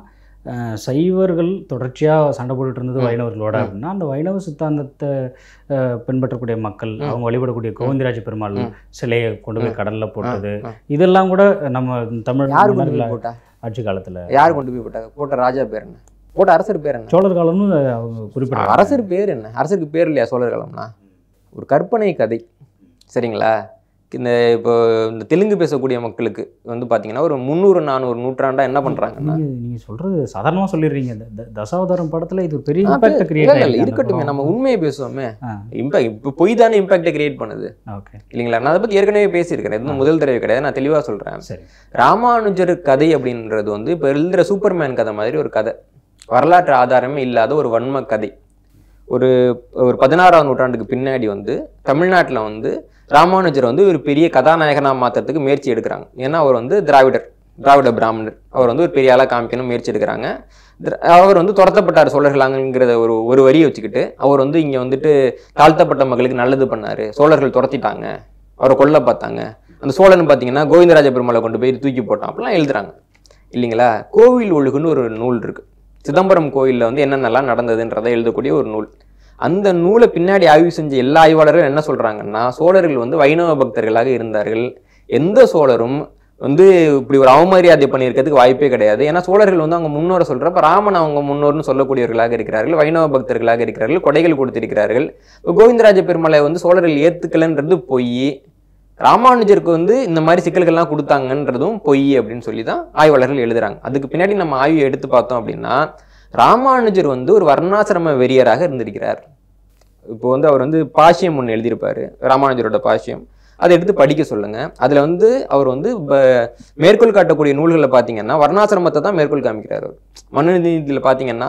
சைவர்கள் தொடர்ச்சியாக சண்டை போட்டுட்டு இருந்தது ம். வைணவர்களோட ம். அப்படின்னா அந்த வைணவ சித்தாந்தத்தை அஹ், பின்பற்றக்கூடிய மக்கள் ம். அவங்க வழிபடக்கூடிய கோவிந்தராஜ பெருமாள் ம். சிலையை கொண்டு போய் ம். கடல்ல போட்டது ஆ, ஆ. இதெல்லாம் கூட நம்ம தமிழ் யாரு கொண்டு மன்னர்கள் போய் போட்டா ஆட்சி காலத்துல யார் கொண்டு போய் போட்டாங்க போட்ட ராஜா பேர் என்ன போட்ட அரசர் பேர் என்ன சோழர் காலம்னு அவங்க குறிப்பிடுறாங்க அரசர் பேர் என்ன அரசருக்கு பேர் இல்லையா சோழர் காலம்னா ஒரு கற்பனை கதை சரிங்களா இந்த இப்போ இந்த தெலுங்கு பேசக்கூடிய மக்களுக்கு வந்து பார்த்தீங்கன்னா ஒரு முந்நூறு நானூறு நூற்றாண்டா என்ன பண்றாங்கன்னா நீங்க நீங்க சொல்றது சாதாரணமா சொல்லிடுறீங்க த- த- தசாவதாரம் படத்துல இது ஒரு பெரிய ஆ, இம்பாக்ட் இல்ல, கிரியேட் இல்ல, இருக்கட்டுமே நம்ம உண்மையை பேசுவோமே இம்பாக்ட் இப்போ பொய் தானே இம்பாக்டை கிரியேட் பண்ணுது ஓகே இல்லைங்களா நான் அதை பத்தி ஏற்கனவே பேசியிருக்கிறேன் இது முதல் தடவை கிடையாது நான் தெளிவா சொல்றேன் சரி ராமானுஜர் கதை அப்படின்றது வந்து இப்போ எழுதுகிற சூப்பர்மேன் கதை மாதிரி ஒரு கதை வரலாற்று ஆதாரமே இல்லாத ஒரு வன்ம கதை ஒரு ஒரு பதினாறாம் நூற்றாண்டுக்கு பின்னாடி வந்து தமிழ்நாட்டில் வந்து ராமானுஜர் வந்து ஒரு பெரிய கதாநாயகனாக மாற்றுறதுக்கு முயற்சி எடுக்கிறாங்க ஏன்னா அவர் வந்து திராவிடர் திராவிட பிராமணர் அவர் வந்து ஒரு பெரிய ஆளாக காமிக்கணும் முயற்சி எடுக்கிறாங்க திர- அவர் வந்து துரத்தப்பட்டார் சோழர்களாங்கிறத ஒரு ஒரு வரியை வச்சுக்கிட்டு அவர் வந்து இங்கே வந்துட்டு தாழ்த்தப்பட்ட மக்களுக்கு நல்லது பண்ணாரு சோழர்கள் துரத்திட்டாங்க அவரை கொல்ல பார்த்தாங்க அந்த சோழன் பார்த்தீங்கன்னா கோவிந்தராஜ பெருமாளை கொண்டு போய் தூக்கி போட்டான் அப்படிலாம் எழுதுறாங்க இல்லைங்களா கோவில் ஒழுகுன்னு ஒரு நூல் இருக்கு சிதம்பரம் கோயிலில் வந்து என்னென்னலாம் நடந்ததுன்றதை எழுதக்கூடிய ஒரு நூல் அந்த நூலை பின்னாடி ஆய்வு செஞ்ச எல்லா ஆய்வாளரும் என்ன சொல்றாங்கன்னா சோழர்கள் வந்து வைணவ பக்தர்களாக இருந்தார்கள் எந்த சோழரும் வந்து இப்படி ஒரு அவமரியாதை பண்ணியிருக்கிறதுக்கு வாய்ப்பே கிடையாது ஏன்னா சோழர்கள் வந்து அவங்க முன்னோரை சொல்றப்ப ராமன் அவங்க முன்னோர்னு சொல்லக்கூடியவர்களாக இருக்கிறார்கள் வைணவ பக்தர்களாக இருக்கிறார்கள் கொடைகள் கொடுத்திருக்கிறார்கள் இப்ப கோவிந்தராஜ பெருமாளை வந்து சோழர்கள் ஏத்துக்கலன்றது பொய் ராமானுஜருக்கு வந்து இந்த மாதிரி சிக்கல்கள்லாம் கொடுத்தாங்கன்றதும் பொய் அப்படின்னு சொல்லி தான் ஆய்வாளர்கள் எழுதுறாங்க அதுக்கு பின்னாடி நம்ம ஆய்வு எடுத்து பார்த்தோம் அப்படின்னா ராமானுஜர் வந்து ஒரு வர்ணாசிரம வெறியராக இருந்திருக்கிறார் இப்போ வந்து அவர் வந்து பாஷ்யம் ஒன்று எழுதியிருப்பாரு ராமானுஜரோட பாஷ்யம் அதை எடுத்து படிக்க சொல்லுங்க அதுல வந்து அவர் வந்து ப- மேற்கோள் காட்டக்கூடிய நூல்களில் பார்த்தீங்கன்னா வர்ணாசிரமத்தை தான் மேற்கோள் காமிக்கிறார் அவர் மனுநீதியில் பார்த்தீங்கன்னா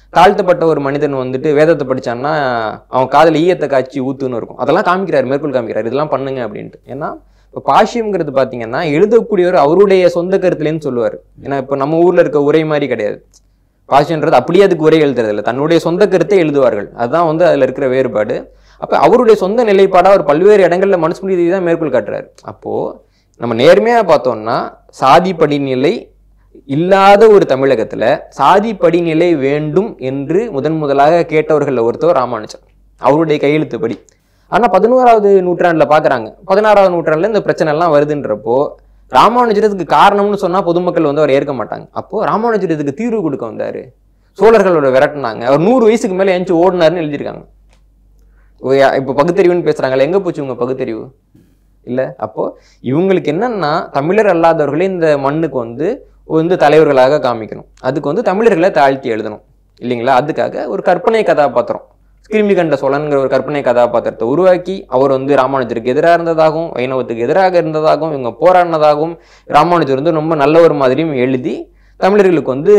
தாழ்த்தப்பட்ட ஒரு மனிதன் வந்துட்டு வேதத்தை படிச்சான்னா அவன் காதுல ஈயத்தை காய்ச்சி ஊத்துன்னு இருக்கும் அதெல்லாம் காமிக்கிறாரு மேற்கோள் காமிக்கிறாரு இதெல்லாம் பண்ணுங்க அப்படின்ட்டு ஏன்னா இப்போ பாஷ்யம்ங்கிறது பார்த்தீங்கன்னா எழுதக்கூடியவர் அவருடைய சொந்த கருத்துலேன்னு சொல்லுவார் ஏன்னா இப்போ நம்ம ஊர்ல இருக்க உரை மாதிரி கிடையாது பாஷ்யன்றது அப்படியே அதுக்கு உரை எழுதுறது இல்லை தன்னுடைய சொந்த கருத்தை எழுதுவார்கள் அதுதான் வந்து அதுல இருக்கிற வேறுபாடு அப்ப அவருடைய சொந்த நிலைப்பாடா அவர் பல்வேறு இடங்கள்ல மனுஸ்மிருதி தான் மேற்கோள் காட்டுறாரு அப்போ நம்ம நேர்மையா பார்த்தோம்னா சாதி படிநிலை இல்லாத ஒரு தமிழகத்துல சாதி படிநிலை வேண்டும் என்று முதன் முதலாக கேட்டவர்கள் ஒருத்தர் ராமானுஜர் அவருடைய கையெழுத்துப்படி ஆனா பதினோராவது நூற்றாண்டுல பாக்குறாங்க பதினாறாவது நூற்றாண்டுல இந்த பிரச்சனை எல்லாம் வருதுன்றப்போ ராமானுஜர் இதுக்கு காரணம்னு சொன்னா பொதுமக்கள் வந்து அவர் ஏற்க மாட்டாங்க அப்போ ராமானுஜர் இதுக்கு தீர்வு கொடுக்க வந்தாரு சோழர்களோட விரட்டினாங்க அவர் நூறு வயசுக்கு மேல எஞ்சி ஓடினாருன்னு எழுதியிருக்காங்க ஓ, யா- இப்போ பகுத்தறிவுன்னு பேசுறாங்கல்ல எங்க போச்சு உங்க பகுத்தறிவு இல்ல அப்போ இவங்களுக்கு என்னன்னா தமிழர் அல்லாதவர்களே இந்த மண்ணுக்கு வந்து வந்து தலைவர்களாக காமிக்கணும் அதுக்கு வந்து தமிழர்களை தாழ்த்தி எழுதணும் இல்லைங்களா அதுக்காக ஒரு கற்பனை கதாபாத்திரம் கிருமி கண்ட சோழன்கிற ஒரு கற்பனை கதாபாத்திரத்தை உருவாக்கி அவர் வந்து ராமானுஜருக்கு எதிராக இருந்ததாகவும் வைணவத்துக்கு எதிராக இருந்ததாகவும் இவங்க போராடினதாகவும் ராமானுஜர் வந்து ரொம்ப நல்ல ஒரு மாதிரியும் எழுதி தமிழர்களுக்கு வந்து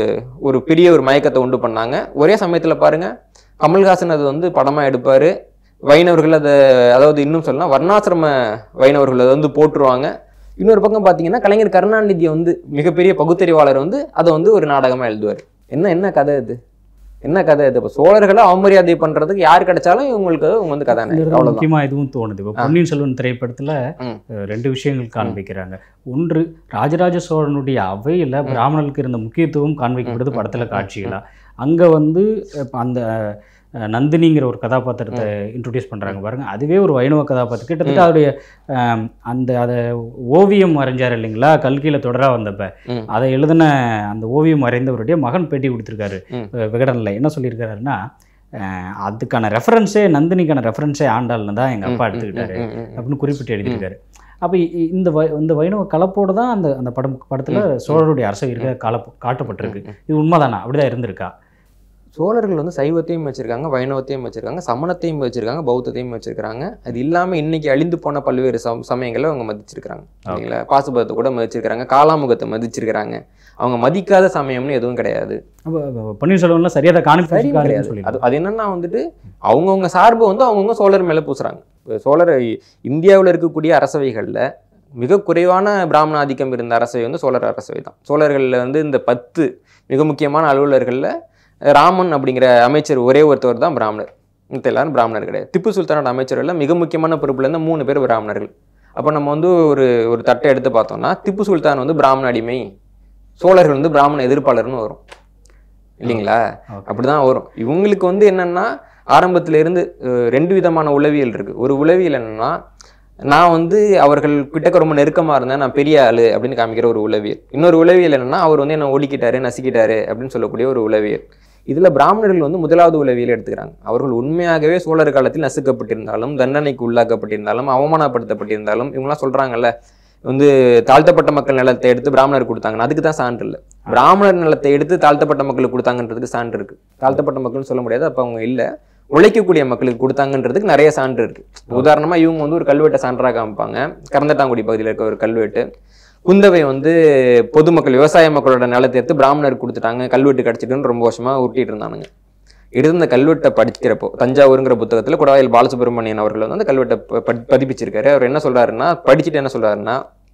ஒரு பெரிய ஒரு மயக்கத்தை உண்டு பண்ணாங்க ஒரே சமயத்துல பாருங்க கமல்ஹாசன் அது வந்து படமா எடுப்பாரு வைணவர்கள் அதை அதாவது இன்னும் சொல்லலாம் வர்ணாசிரம வைணவர்கள் அதை வந்து போட்டுருவாங்க இன்னொரு பக்கம் பார்த்தீங்கன்னா கலைஞர் கருணாநிதி வந்து மிகப்பெரிய பகுத்தறிவாளர் வந்து அதை வந்து ஒரு நாடகமா எழுதுவார் என்ன என்ன கதை இது என்ன கதை இது இப்போ சோழர்களை அவமரியாதை பண்றதுக்கு யார் கிடைச்சாலும் இவங்களுக்கு இவங்க வந்து கதை அவ்வளவுதான் முக்கியமா இதுவும் தோணுது இப்போ பொன்னியின் செல்வன் திரைப்படத்துல ம். அஹ், ரெண்டு விஷயங்கள் காண்பிக்கிறாங்க ஒன்று ராஜராஜ சோழனுடைய அவையில பிராமணர்களுக்கு இருந்த முக்கியத்துவம் காண்பிக்கப்படுது படத்துல காட்சிகளா அங்க வந்து இப்ப அந்த அஹ், நந்தினிங்கிற ஒரு கதாபாத்திரத்தை இன்ட்ரடியூஸ் பண்றாங்க பாருங்க அதுவே ஒரு வைணவ கதாபாத்திரம் கிட்டத்தட்ட அவருடைய அஹ், அந்த அதை ஓவியம் வரைஞ்சார் இல்லைங்களா கல்கியில தொடரா வந்தப்ப ம். அதை எழுதின அந்த ஓவியம் வரைந்தவருடைய மகன் பேட்டி கொடுத்திருக்காரு ம். அஹ், விகடன்ல என்ன சொல்லியிருக்காருன்னா அஹ், அதுக்கான ரெஃபரன்ஸே நந்தினிக்கான ரெஃபரன்ஸே ஆண்டாள்னு தான் எங்க அப்பா எடுத்துக்கிட்டாரு ம், ம், ம். அப்படின்னு குறிப்பிட்டு எழுதியிருக்காரு அப்போ இந்த வை இந்த வைணவ கலப்போடு தான் அந்த அந்த படம் படத்துல சோழருடைய அரசு இருக்க கலப்பு காட்டப்பட்டிருக்கு இது உண்மைதானா அப்படிதான் இருந்திருக்கா சோழர்கள் வந்து சைவத்தையும் வச்சிருக்காங்க வைணவத்தையும் வச்சிருக்காங்க சமணத்தையும் வச்சிருக்காங்க பௌத்தத்தையும் வச்சிருக்காங்க அது இல்லாம இன்னைக்கு அழிந்து போன பல்வேறு சம சமயங்களை அவங்க மதிச்சிருக்காங்க சரிங்களா பாசுபதத்தை கூட மதிச்சிருக்காங்க காலாமுகத்தை மதிச்சிருக்கிறாங்க அவங்க மதிக்காத சமயம்னு எதுவும் கிடையாது அப்போ அப்போ பொன்னியின் செல்வன்ல சரியாக சரியும் காணிப்பு கிடையாது சொல்லி அது அது என்னன்னா வந்துட்டு அவங்கவுங்க சார்பு வந்து அவங்கவுங்க சோழர் மேல பூசுறாங்க இப்ப சோழர் இந்தியாவில் இருக்கக்கூடிய அரசவைகள்ல மிக குறைவான பிராமண ஆதிக்கம் இருந்த அரசவை வந்து சோழர் அரசவை தான் சோழர்களில் வந்து இந்த பத்து மிக முக்கியமான அலுவலர்களில் ராமன் அப்படிங்கிற அமைச்சர் ஒரே ஒருத்தவர் தான் பிராமணர் மத்த எல்லாரும் பிராமணர் கிடையாது திப்பு சுல்தானோட அமைச்சர்கள் மிக முக்கியமான பொறுப்புல இருந்த மூணு பேர் பிராமணர்கள் அப்போ நம்ம வந்து ஒரு ஒரு தட்டை எடுத்து பார்த்தோம்னா திப்பு சுல்தான் வந்து பிராமண அடிமை சோழர்கள் வந்து பிராமண எதிர்ப்பாளர்னு வரும் இல்லைங்களா Okay. அப்படிதான் வரும் இவங்களுக்கு வந்து என்னன்னா ஆரம்பத்துல இருந்து அஹ், ரெண்டு விதமான உளவியல் இருக்கு ஒரு உளவியல் என்னன்னா நான் வந்து அவர்கள் கிட்டக்க ரொம்ப நெருக்கமா இருந்தேன் நான் பெரிய ஆளு அப்படின்னு காமிக்கிற ஒரு உளவியல் இன்னொரு உளவியல் என்னன்னா அவர் வந்து என்ன ஒடுக்கிட்டாரு நசுக்கிட்டாரு அப்படின்னு சொல்லக்கூடிய ஒரு உளவியல் இதுல பிராமணர்கள் வந்து முதலாவது உளவியல் எடுத்துக்கிறாங்க அவர்கள் உண்மையாகவே சோழர் காலத்தில் நசுக்கப்பட்டிருந்தாலும் தண்டனைக்கு உள்ளாக்கப்பட்டிருந்தாலும் அவமானப்படுத்தப்பட்டிருந்தாலும் இவங்கெல்லாம் சொல்றாங்கல்ல வந்து தாழ்த்தப்பட்ட மக்கள் நிலத்தை எடுத்து பிராமணர் கொடுத்தாங்க அதுக்கு தான் சான்று இல்லை பிராமணர் நிலத்தை எடுத்து தாழ்த்தப்பட்ட மக்களுக்கு கொடுத்தாங்கன்றதுக்கு சான்று இருக்கு தாழ்த்தப்பட்ட மக்கள்னு சொல்ல முடியாது அப்ப அவங்க இல்ல உழைக்கக்கூடிய மக்களுக்கு கொடுத்தாங்கன்றதுக்கு நிறைய சான்று இருக்கு உதாரணமா இவங்க வந்து ஒரு கல்வெட்டை சான்றாக காமிப்பாங்க கரந்தட்டாங்குடி பகுதியில் இருக்க ஒரு கல்வெட்டு குந்தவை வந்து பொதுமக்கள் விவசாய மக்களோட நிலத்தை எடுத்து பிராமணருக்கு கொடுத்துட்டாங்க கல்வெட்டு கிடைச்சிட்டுன்னு ரொம்ப வருஷமா உருட்டிட்டு இருந்தானுங்க இருந்த கல்வெட்டை படிக்கிறப்போ தஞ்சாவூருங்கிற புத்தகத்துல குடவாயில் பாலசுப்ரமணியன் அவர்கள் வந்து அந்த கல்வெட்டை ப- பதி- பதிப்பிச்சிருக்காரு அவர் என்ன சொல்றாருன்னா படிச்சுட்டு என்ன சொல்றாருன்னா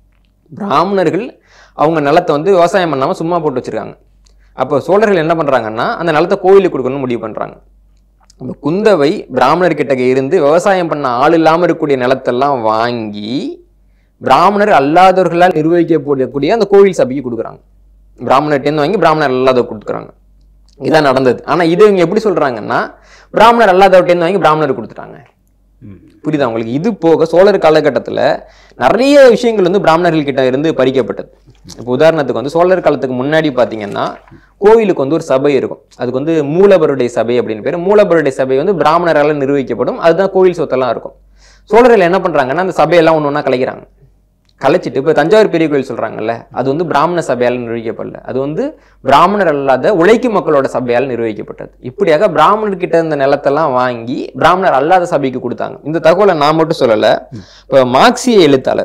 பிராமணர்கள் அவங்க நிலத்தை வந்து விவசாயம் பண்ணாம சும்மா போட்டு வச்சிருக்காங்க அப்போ சோழர்கள் என்ன பண்றாங்கன்னா அந்த நிலத்தை கோயிலுக்கு கொடுக்கணும்னு முடிவு பண்றாங்க அப்ப குந்தவை பிராமணர் கிட்ட இருந்து விவசாயம் பண்ண ஆள் இல்லாம இருக்கக்கூடிய நிலத்தெல்லாம் வாங்கி பிராமணர் அல்லாதவர்களால் நிர்வகிக்கப்படக்கூடிய அந்த கோவில் சபைக்கு கொடுக்குறாங்க பிராமணர்கிட்டேருந்து வாங்கி பிராமணர் அல்லாதவர் கொடுக்குறாங்க இதான் நடந்தது ஆனா இது இவங்க எப்படி சொல்றாங்கன்னா பிராமணர் அல்லாதவர்கிட்டேருந்து வாங்கி பிராமணர் கொடுத்துட்டாங்க ம். புரியுதா உங்களுக்கு இது போக சோழர் காலகட்டத்துல நிறைய விஷயங்கள் வந்து பிராமணர்கள் கிட்ட இருந்து பறிக்கப்பட்டது இப்போ உதாரணத்துக்கு வந்து சோழர் காலத்துக்கு முன்னாடி பாத்தீங்கன்னா கோவிலுக்கு வந்து ஒரு சபை இருக்கும் அதுக்கு வந்து மூலபருடைய சபை அப்படின்னு பேர் மூலபருடைய சபை வந்து பிராமணரால நிர்வகிக்கப்படும் அதுதான் கோவில் சொத்தெல்லாம் இருக்கும் சோழர்கள் என்ன பண்றாங்கன்னா அந்த சபையெல்லாம் ஒன்று ஒன்றா கலைக்கிறாங்க கலைச்சிட்டு இப்போ தஞ்சாவூர் பெரிய கோயில் சொல்றாங்கல்ல அது வந்து பிராமண சபையால் நிர்வகிக்கப்படல அது வந்து பிராமணர் அல்லாத உழைக்கும் மக்களோட சபையால் நிர்வகிக்கப்பட்டது இப்படியாக பிராமணர் கிட்ட இருந்த நிலத்தெல்லாம் வாங்கி பிராமணர் அல்லாத சபைக்கு கொடுத்தாங்க இந்த தகவலை நான் மட்டும் சொல்லல இப்போ மார்க்சிய எழுத்தாளர்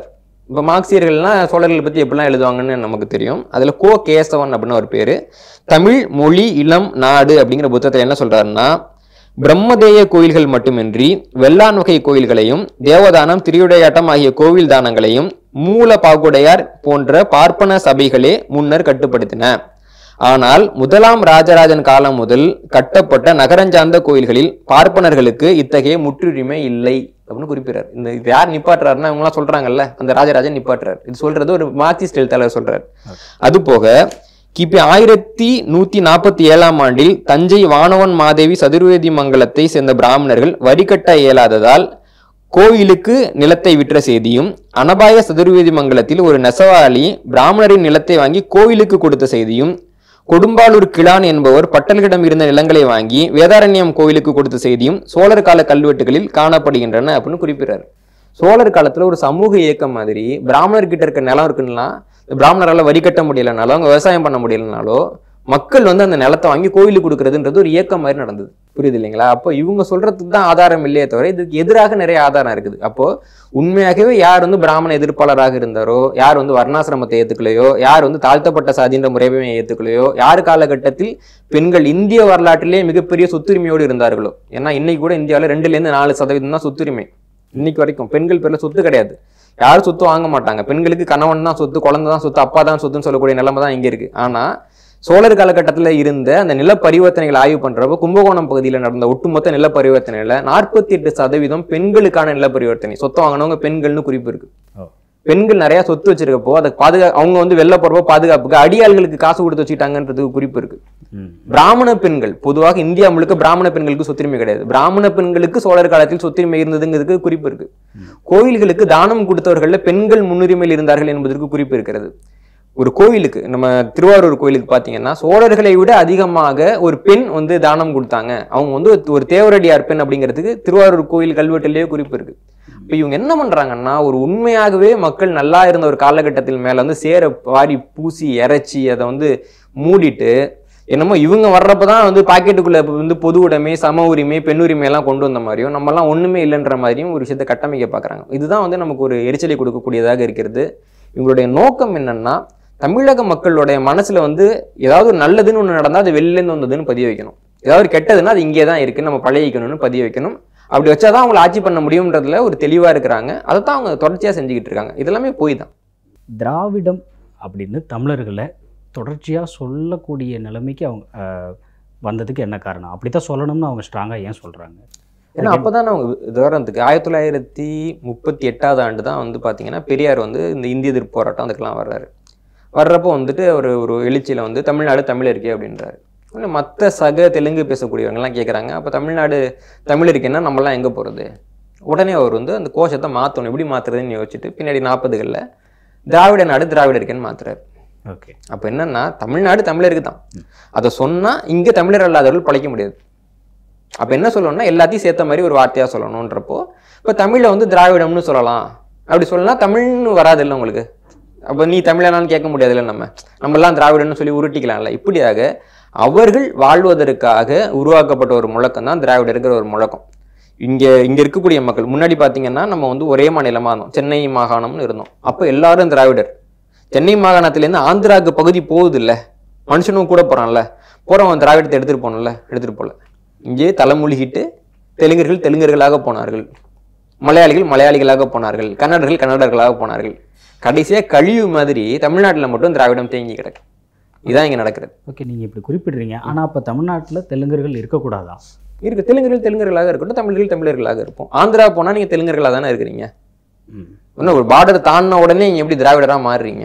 இப்போ மார்க்சியர்கள்லாம் சோழர்களை பற்றி எப்படிலாம் எழுதுவாங்கன்னு நமக்கு தெரியும் அதில் கோ கேசவன் அப்படின்னு ஒரு பேர் தமிழ் மொழி இளம் நாடு அப்படிங்கிற புத்தகத்தில் என்ன சொல்றாருன்னா பிரம்மதேய கோயில்கள் மட்டுமின்றி வெள்ளான் வகை கோயில்களையும் தேவதானம் திரியுடையாட்டம் ஆகிய கோவில் தானங்களையும் மூல பாகுடையார் போன்ற பார்ப்பன சபைகளே முன்னர் கட்டுப்படுத்தின ஆனால் முதலாம் ராஜராஜன் காலம் முதல் கட்டப்பட்ட நகரஞ்சார்ந்த கோயில்களில் பார்ப்பனர்களுக்கு இத்தகைய முற்றுரிமை இல்லை அப்படின்னு குறிப்பிடுறார் இந்த இது யார் நிப்பாட்டுறாருன்னா இவங்கலாம் சொல்றாங்கல்ல அந்த ராஜராஜன் நிப்பாட்டுறாரு இது சொல்றது ஒரு மார்க்சிஸ்ட் எழுத்தாளர் சொல்றாரு அது போக கிபி ஆயிரத்தி நூத்தி நாற்பத்தி ஏழாம் ஆண்டில் தஞ்சை வானவன் மாதேவி சதுர்வேதி மங்கலத்தை சேர்ந்த பிராமணர்கள் வரி கட்ட இயலாததால் கோயிலுக்கு நிலத்தை விற்ற செய்தியும் அனபாய சதுர்வேதி மங்கலத்தில் ஒரு நெசவாளி பிராமணரின் நிலத்தை வாங்கி கோயிலுக்கு கொடுத்த செய்தியும் கொடும்பாலூர் கிழான் என்பவர் பட்டல்களிடம் இருந்த நிலங்களை வாங்கி வேதாரண்யம் கோயிலுக்கு கொடுத்த செய்தியும் சோழர் கால கல்வெட்டுகளில் காணப்படுகின்றன அப்படின்னு குறிப்பிடுறாரு சோழர் காலத்துல ஒரு சமூக இயக்கம் மாதிரி பிராமணர்கிட்ட இருக்க நிலம் இருக்குன்னா பிராமணரால வரி கட்ட முடியலனாலோ அவங்க விவசாயம் பண்ண முடியலனாலோ மக்கள் வந்து அந்த நிலத்தை வாங்கி கோயிலுக்கு கொடுக்கறதுன்றது ஒரு இயக்கம் மாதிரி நடந்தது புரியுது இல்லைங்களா அப்போ இவங்க சொல்றதுக்கு தான் ஆதாரம் இல்லையே தவிர இதுக்கு எதிராக நிறைய ஆதாரம் இருக்குது அப்போ உண்மையாகவே யார் வந்து பிராமண எதிர்ப்பாளராக இருந்தாரோ யார் வந்து வர்ணாசிரமத்தை ஏத்துக்கலையோ யார் வந்து தாழ்த்தப்பட்ட சாதின்ற முறையை ஏத்துக்கலையோ யார் காலகட்டத்தில் பெண்கள் இந்திய வரலாற்றிலே மிகப்பெரிய சொத்துரிமையோடு இருந்தார்களோ ஏன்னா இன்னைக்கு கூட இந்தியாவில் ரெண்டுல இருந்து நாலு சதவீதம் தான் சொத்துரிமை இன்னைக்கு வரைக்கும் பெண்கள் பேர்ல சொத்து கிடையாது யாரும் சொத்து வாங்க மாட்டாங்க பெண்களுக்கு கணவன் தான் சொத்து குழந்தை தான் சொத்து அப்பா தான் சொத்துன்னு சொல்லக்கூடிய நிலைமை தான் இங்க இருக்கு ஆனா சோழர் காலகட்டத்தில் இருந்த அந்த நில பரிவர்த்தனைகளை ஆய்வு பண்றப்போ கும்பகோணம் பகுதியில் நடந்த ஒட்டுமொத்த நில பரிவர்த்தனையில நாற்பத்தி எட்டு சதவீதம் பெண்களுக்கான நில பரிவர்த்தனை சொத்து வாங்கினவங்க பெண்கள்னு குறிப்பு இருக்கு ஓ. பெண்கள் நிறைய சொத்து வச்சிருக்கப்போ அதை பாதுகா அவங்க வந்து வெளில போறப்போ பாதுகாப்புக்கு அடியாள்களுக்கு காசு கொடுத்து வச்சுக்கிட்டாங்கன்றதுக்கு குறிப்பு இருக்கு ம் பிராமண பெண்கள் பொதுவாக இந்தியா முழுக்க பிராமண பெண்களுக்கு சொத்துரிமை கிடையாது பிராமண பெண்களுக்கு சோழர் காலத்தில் சொத்துரிமை இருந்ததுங்கிறதுக்கு குறிப்பு இருக்கு கோயில்களுக்கு தானம் கொடுத்தவர்கள்ல பெண்கள் முன்னுரிமையில் இருந்தார்கள் என்பதற்கு குறிப்பு இருக்கிறது ஒரு கோயிலுக்கு நம்ம திருவாரூர் கோயிலுக்கு பார்த்தீங்கன்னா சோழர்களை விட அதிகமாக ஒரு பெண் வந்து தானம் கொடுத்தாங்க அவங்க வந்து ஒரு- ஒரு தேவரடியார் பெண் அப்படிங்கிறதுக்கு திருவாரூர் கோயில் கல்வெட்டிலேயே குறிப்பு இருக்கு இப்போ இவங்க என்ன பண்றாங்கன்னா ஒரு உண்மையாகவே மக்கள் நல்லா இருந்த ஒரு காலகட்டத்தில் மேல வந்து சேர வாரி பூசி இறைச்சி அதை வந்து மூடிட்டு என்னமோ இவங்க வர்றப்பதான் வந்து பாக்கெட்டுக்குள்ள வந்து பொது உடைமை சம உரிமை பெண் உரிமை எல்லாம் கொண்டு வந்த மாதிரியும் நம்மலாம் ஒண்ணுமே இல்லைன்ற மாதிரியும் ஒரு விஷயத்தை கட்டமைக்க பார்க்கறாங்க இதுதான் வந்து நமக்கு ஒரு எரிச்சலை கொடுக்கக்கூடியதாக இருக்கிறது இவங்களுடைய நோக்கம் என்னன்னா தமிழக மக்களுடைய மனசுல வந்து ஏதாவது ஒரு நல்லதுன்னு ஒன்று நடந்தா அது வெளிலேருந்து வந்ததுன்னு பதிய வைக்கணும் ஏதாவது ஒரு கெட்டதுன்னா அது இங்கே தான் இருக்கு நம்ம பழகிக்கணும்னு பதிய வைக்கணும் அப்படி வச்சாதான் அவங்களை ஆட்சி பண்ண முடியுன்றதுல ஒரு தெளிவா இருக்கிறாங்க அதை தான் அவங்க தொடர்ச்சியா செஞ்சுக்கிட்டு இருக்காங்க இதெல்லாமே போய் தான் திராவிடம் அப்படின்னு தமிழர்களை தொடர்ச்சியாக சொல்லக்கூடிய நிலைமைக்கு அவங்க அஹ், வந்ததுக்கு என்ன காரணம் அப்படி தான் சொல்லணும்னு அவங்க ஸ்ட்ராங்காக ஏன் சொல்கிறாங்க ஏன்னா அப்பதான் அவங்க உதாரணத்துக்கு ஆயிரத்தி தொள்ளாயிரத்தி முப்பத்தி எட்டாவது ஆண்டு தான் வந்து பாத்தீங்கன்னா பெரியார் வந்து இந்த இந்திய எதிர்ப்பு போராட்டம் அதுக்கெல்லாம் வர்றாரு வர்றப்போ வந்துட்டு ஒரு ஒரு எழுச்சியில வந்து தமிழ்நாடு தமிழ் இருக்கே அப்படின்றாரு மற்ற சக தெலுங்கு பேசக்கூடியவங்கலாம் கேட்குறாங்க அப்போ தமிழ்நாடு தமிழ் இருக்கேன்னா நம்மலாம் எங்கே போகிறது உடனே அவர் வந்து அந்த கோஷத்தை மாற்றணும் எப்படி மாற்றுறதுன்னு யோசிச்சுட்டு பின்னாடி நாற்பதுகளில் திராவிட நாடு திராவிட இருக்கேன்னு மாத்துறாரு ஓகே அப்போ என்னன்னா தமிழ்நாடு தமிழருக்கு தான் அதை சொன்னா இங்கே தமிழர் அல்லாதவர்கள் பழைக்க முடியாது அப்போ என்ன சொல்லணும்னா எல்லாத்தையும் சேர்த்த மாதிரி ஒரு வார்த்தையா சொல்லணுன்றப்போ இப்போ தமிழில் வந்து திராவிடம்னு சொல்லலாம் அப்படி சொல்லலாம் தமிழ்னு வராது இல்லை உங்களுக்கு அப்போ நீ தமிழனான்னு கேட்க முடியாதுல்ல நம்ம நம்மலாம் திராவிடன்னு சொல்லி உருட்டிக்கலாம்ல இப்படியாக அவர்கள் வாழ்வதற்காக உருவாக்கப்பட்ட ஒரு முழக்கம் தான் திராவிடருங்கிற ஒரு முழக்கம் இங்கே இங்கே இருக்கக்கூடிய மக்கள் முன்னாடி பார்த்தீங்கன்னா நம்ம வந்து ஒரே மாநிலமாக இருந்தோம் சென்னை மாகாணம்னு இருந்தோம் அப்போ எல்லாரும் திராவிடர் சென்னை மாகாணத்துலேருந்து ஆந்திராவுக்கு பகுதி போகுது இல்ல மனுஷனும் கூட போகிறான்ல போகிறவன் திராவிடத்தை எடுத்துகிட்டு போகணும்ல எடுத்துகிட்டு போகல இங்கே தலைமொழிகிட்டு தெலுங்கர்கள் தெலுங்கர்களாக போனார்கள் மலையாளிகள் மலையாளிகளாக போனார்கள் கன்னடர்கள் கன்னடர்களாக போனார்கள் கடைசியாக கழிவு மாதிரி தமிழ்நாட்டில் மட்டும் திராவிடம் தேங்கி கிடக்கு இதான் இங்கே நடக்கிறது ஓகே நீங்கள் இப்படி குறிப்பிடுறீங்க ஆனால் அப்போ தமிழ்நாட்டில் தெலுங்கர்கள் இருக்கக்கூடாதா இருக்கு தெலுங்கர்கள் தெலுங்கர்களாக இருக்கட்டும் தமிழர்கள் தமிழர்களாக இருப்போம் ஆந்திரா போனால் நீங்கள் தெலுங்கர்களாக தானே இருக்கிறீங்க ம் இன்னும் ஒரு பார்டர் தாண்டின உடனே நீங்க எப்படி திராவிடராக மாறுறீங்க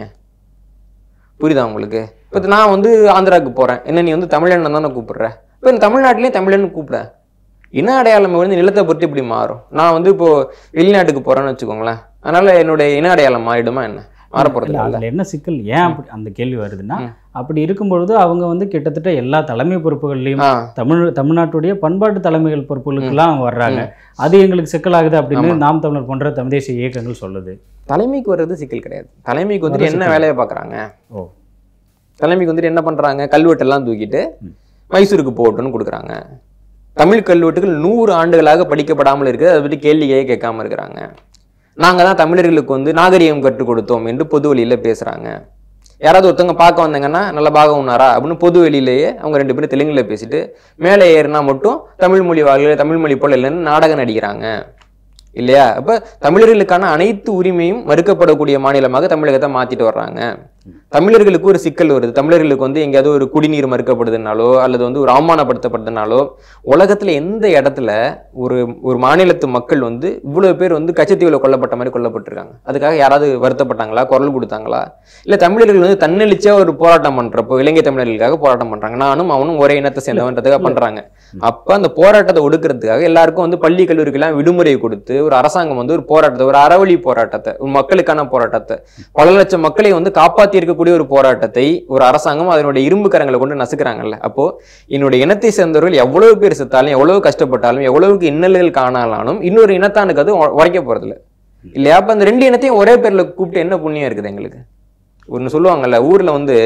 புரியுதா உங்களுக்கு இப்போ நான் வந்து ஆந்திராவுக்கு போறேன் என்ன நீ வந்து தமிழன் தானே கூப்பிடுற இப்போ தமிழ்நாட்டிலேயே தமிழன் கூப்பிட இன அடையாளம் வந்து நிலத்தை பொறுத்து இப்படி மாறும் நான் வந்து இப்போ வெளிநாட்டுக்கு போறேன்னு வச்சுக்கோங்களேன் அதனால என்னுடைய இன அடையாளம் மாறிடுமா என்ன மாற போறது இல்லை இல்லை அதில் என்ன சிக்கல் ஏன் அப்படி அந்த கேள்வி வருதுன்னா ம். அப்படி இருக்கும் பொழுது அவங்க வந்து கிட்டத்தட்ட எல்லா தலைமை பொறுப்புகள்லையும் ஆ தமிழ் தமிழ்நாட்டுடைய பண்பாட்டு தலைமைகள் பொறுப்புகளுக்கெல்லாம் வர்றாங்க அது எங்களுக்கு சிக்கலாகுது அப்படின்னு நாம் தமிழர் போன்ற தமிழ் தேசிய இயக்கங்கள் சொல்லுது தலைமைக்கு வர்றது சிக்கல் கிடையாது தலைமைக்கு வந்துட்டு வர்றது என்ன சிக்கல். வேலையை பார்க்குறாங்க ஓ தலைமைக்கு வந்துட்டு என்ன பண்றாங்க கல்வெட்டெல்லாம் தூக்கிட்டு ம். மைசூருக்கு போகட்டும்னு கொடுக்குறாங்க தமிழ் கல்வெட்டுகள் நூறு ஆண்டுகளாக படிக்கப்படாமல் இருக்குது அதை பற்றி கேள்வி கேட்க கேட்காம இருக்கிறாங்க நாங்க தான் தமிழர்களுக்கு வந்து நாகரிகம் கற்றுக் கொடுத்தோம் என்று பொது வழியில பேசுறாங்க யாராவது ஒருத்தவங்க பார்க்க வந்தாங்கன்னா நல்ல பாகம் உண்ணாரா அப்படின்னு பொது வெளியிலேயே அவங்க ரெண்டு பேரும் தெலுங்குல பேசிட்டு மேலே ஏறினா மட்டும் தமிழ் மொழி வாழ்க்கை தமிழ் மொழி போல இல்லைன்னு நாடகம் நடிக்கிறாங்க இல்லையா அப்ப தமிழர்களுக்கான அனைத்து உரிமையும் மறுக்கப்படக்கூடிய மாநிலமாக தமிழகத்தை மாத்திட்டு வர்றாங்க தமிழர்களுக்கு ஒரு சிக்கல் வருது தமிழர்களுக்கு வந்து எங்கேயாவது ஒரு குடிநீர் மறுக்கப்படுதுனாலோ அல்லது வந்து ஒரு அவமானப்படுத்தப்படுதுனாலோ உலகத்துல எந்த இடத்துல ஒரு ஒரு மாநிலத்து மக்கள் வந்து இவ்வளவு பேர் வந்து கச்சத்தீவுல கொல்லப்பட்ட மாதிரி கொல்லப்பட்டிருக்காங்க அதுக்காக யாராவது வருத்தப்பட்டாங்களா குரல் கொடுத்தாங்களா இல்ல தமிழர்கள் வந்து தன்னெழுச்சியா ஒரு போராட்டம் பண்றப்போ இலங்கை தமிழர்களுக்காக போராட்டம் பண்றாங்க நானும் அவனும் ஒரே இனத்தை சேர்ந்தவன்றதுக்காக பண்றாங்க அப்ப அந்த போராட்டத்தை ஒடுக்கிறதுக்காக எல்லாருக்கும் வந்து பள்ளி கல்லூரிக்கெல்லாம் விடுமுறை கொடுத்து ஒரு அரசாங்கம் வந்து ஒரு போராட்டத்தை ஒரு அறவழி போராட்டத்தை ஒரு மக்களுக்கான போராட்டத்தை பல லட்சம் மக்களை வந்து காப்பாத்தி இருக்கக்கூடிய ஒரு போராட்டத்தை ஒரு அரசாங்கம் அதனுடைய இரும்பு கரங்களை கொண்டு நசுக்கிறாங்கல்ல அப்போ என்னுடைய இனத்தை சேர்ந்தவர்கள் எவ்வளவு பேர் செத்தாலும் எவ்வளவு கஷ்டப்பட்டாலும் எவ்வளவுக்கு இன்னல்கள் காணாலும் இன்னொரு இனத்தானுக்கு அது உ- உரைக்க போறதில்ல இல்லையா அப்ப அந்த ரெண்டு இனத்தையும் ஒரே பேர்ல கூப்பிட்டு என்ன புண்ணியம் இருக்குது எங்களுக்கு ஒன்று சொல்லுவாங்கல்ல ஊர்ல வந்து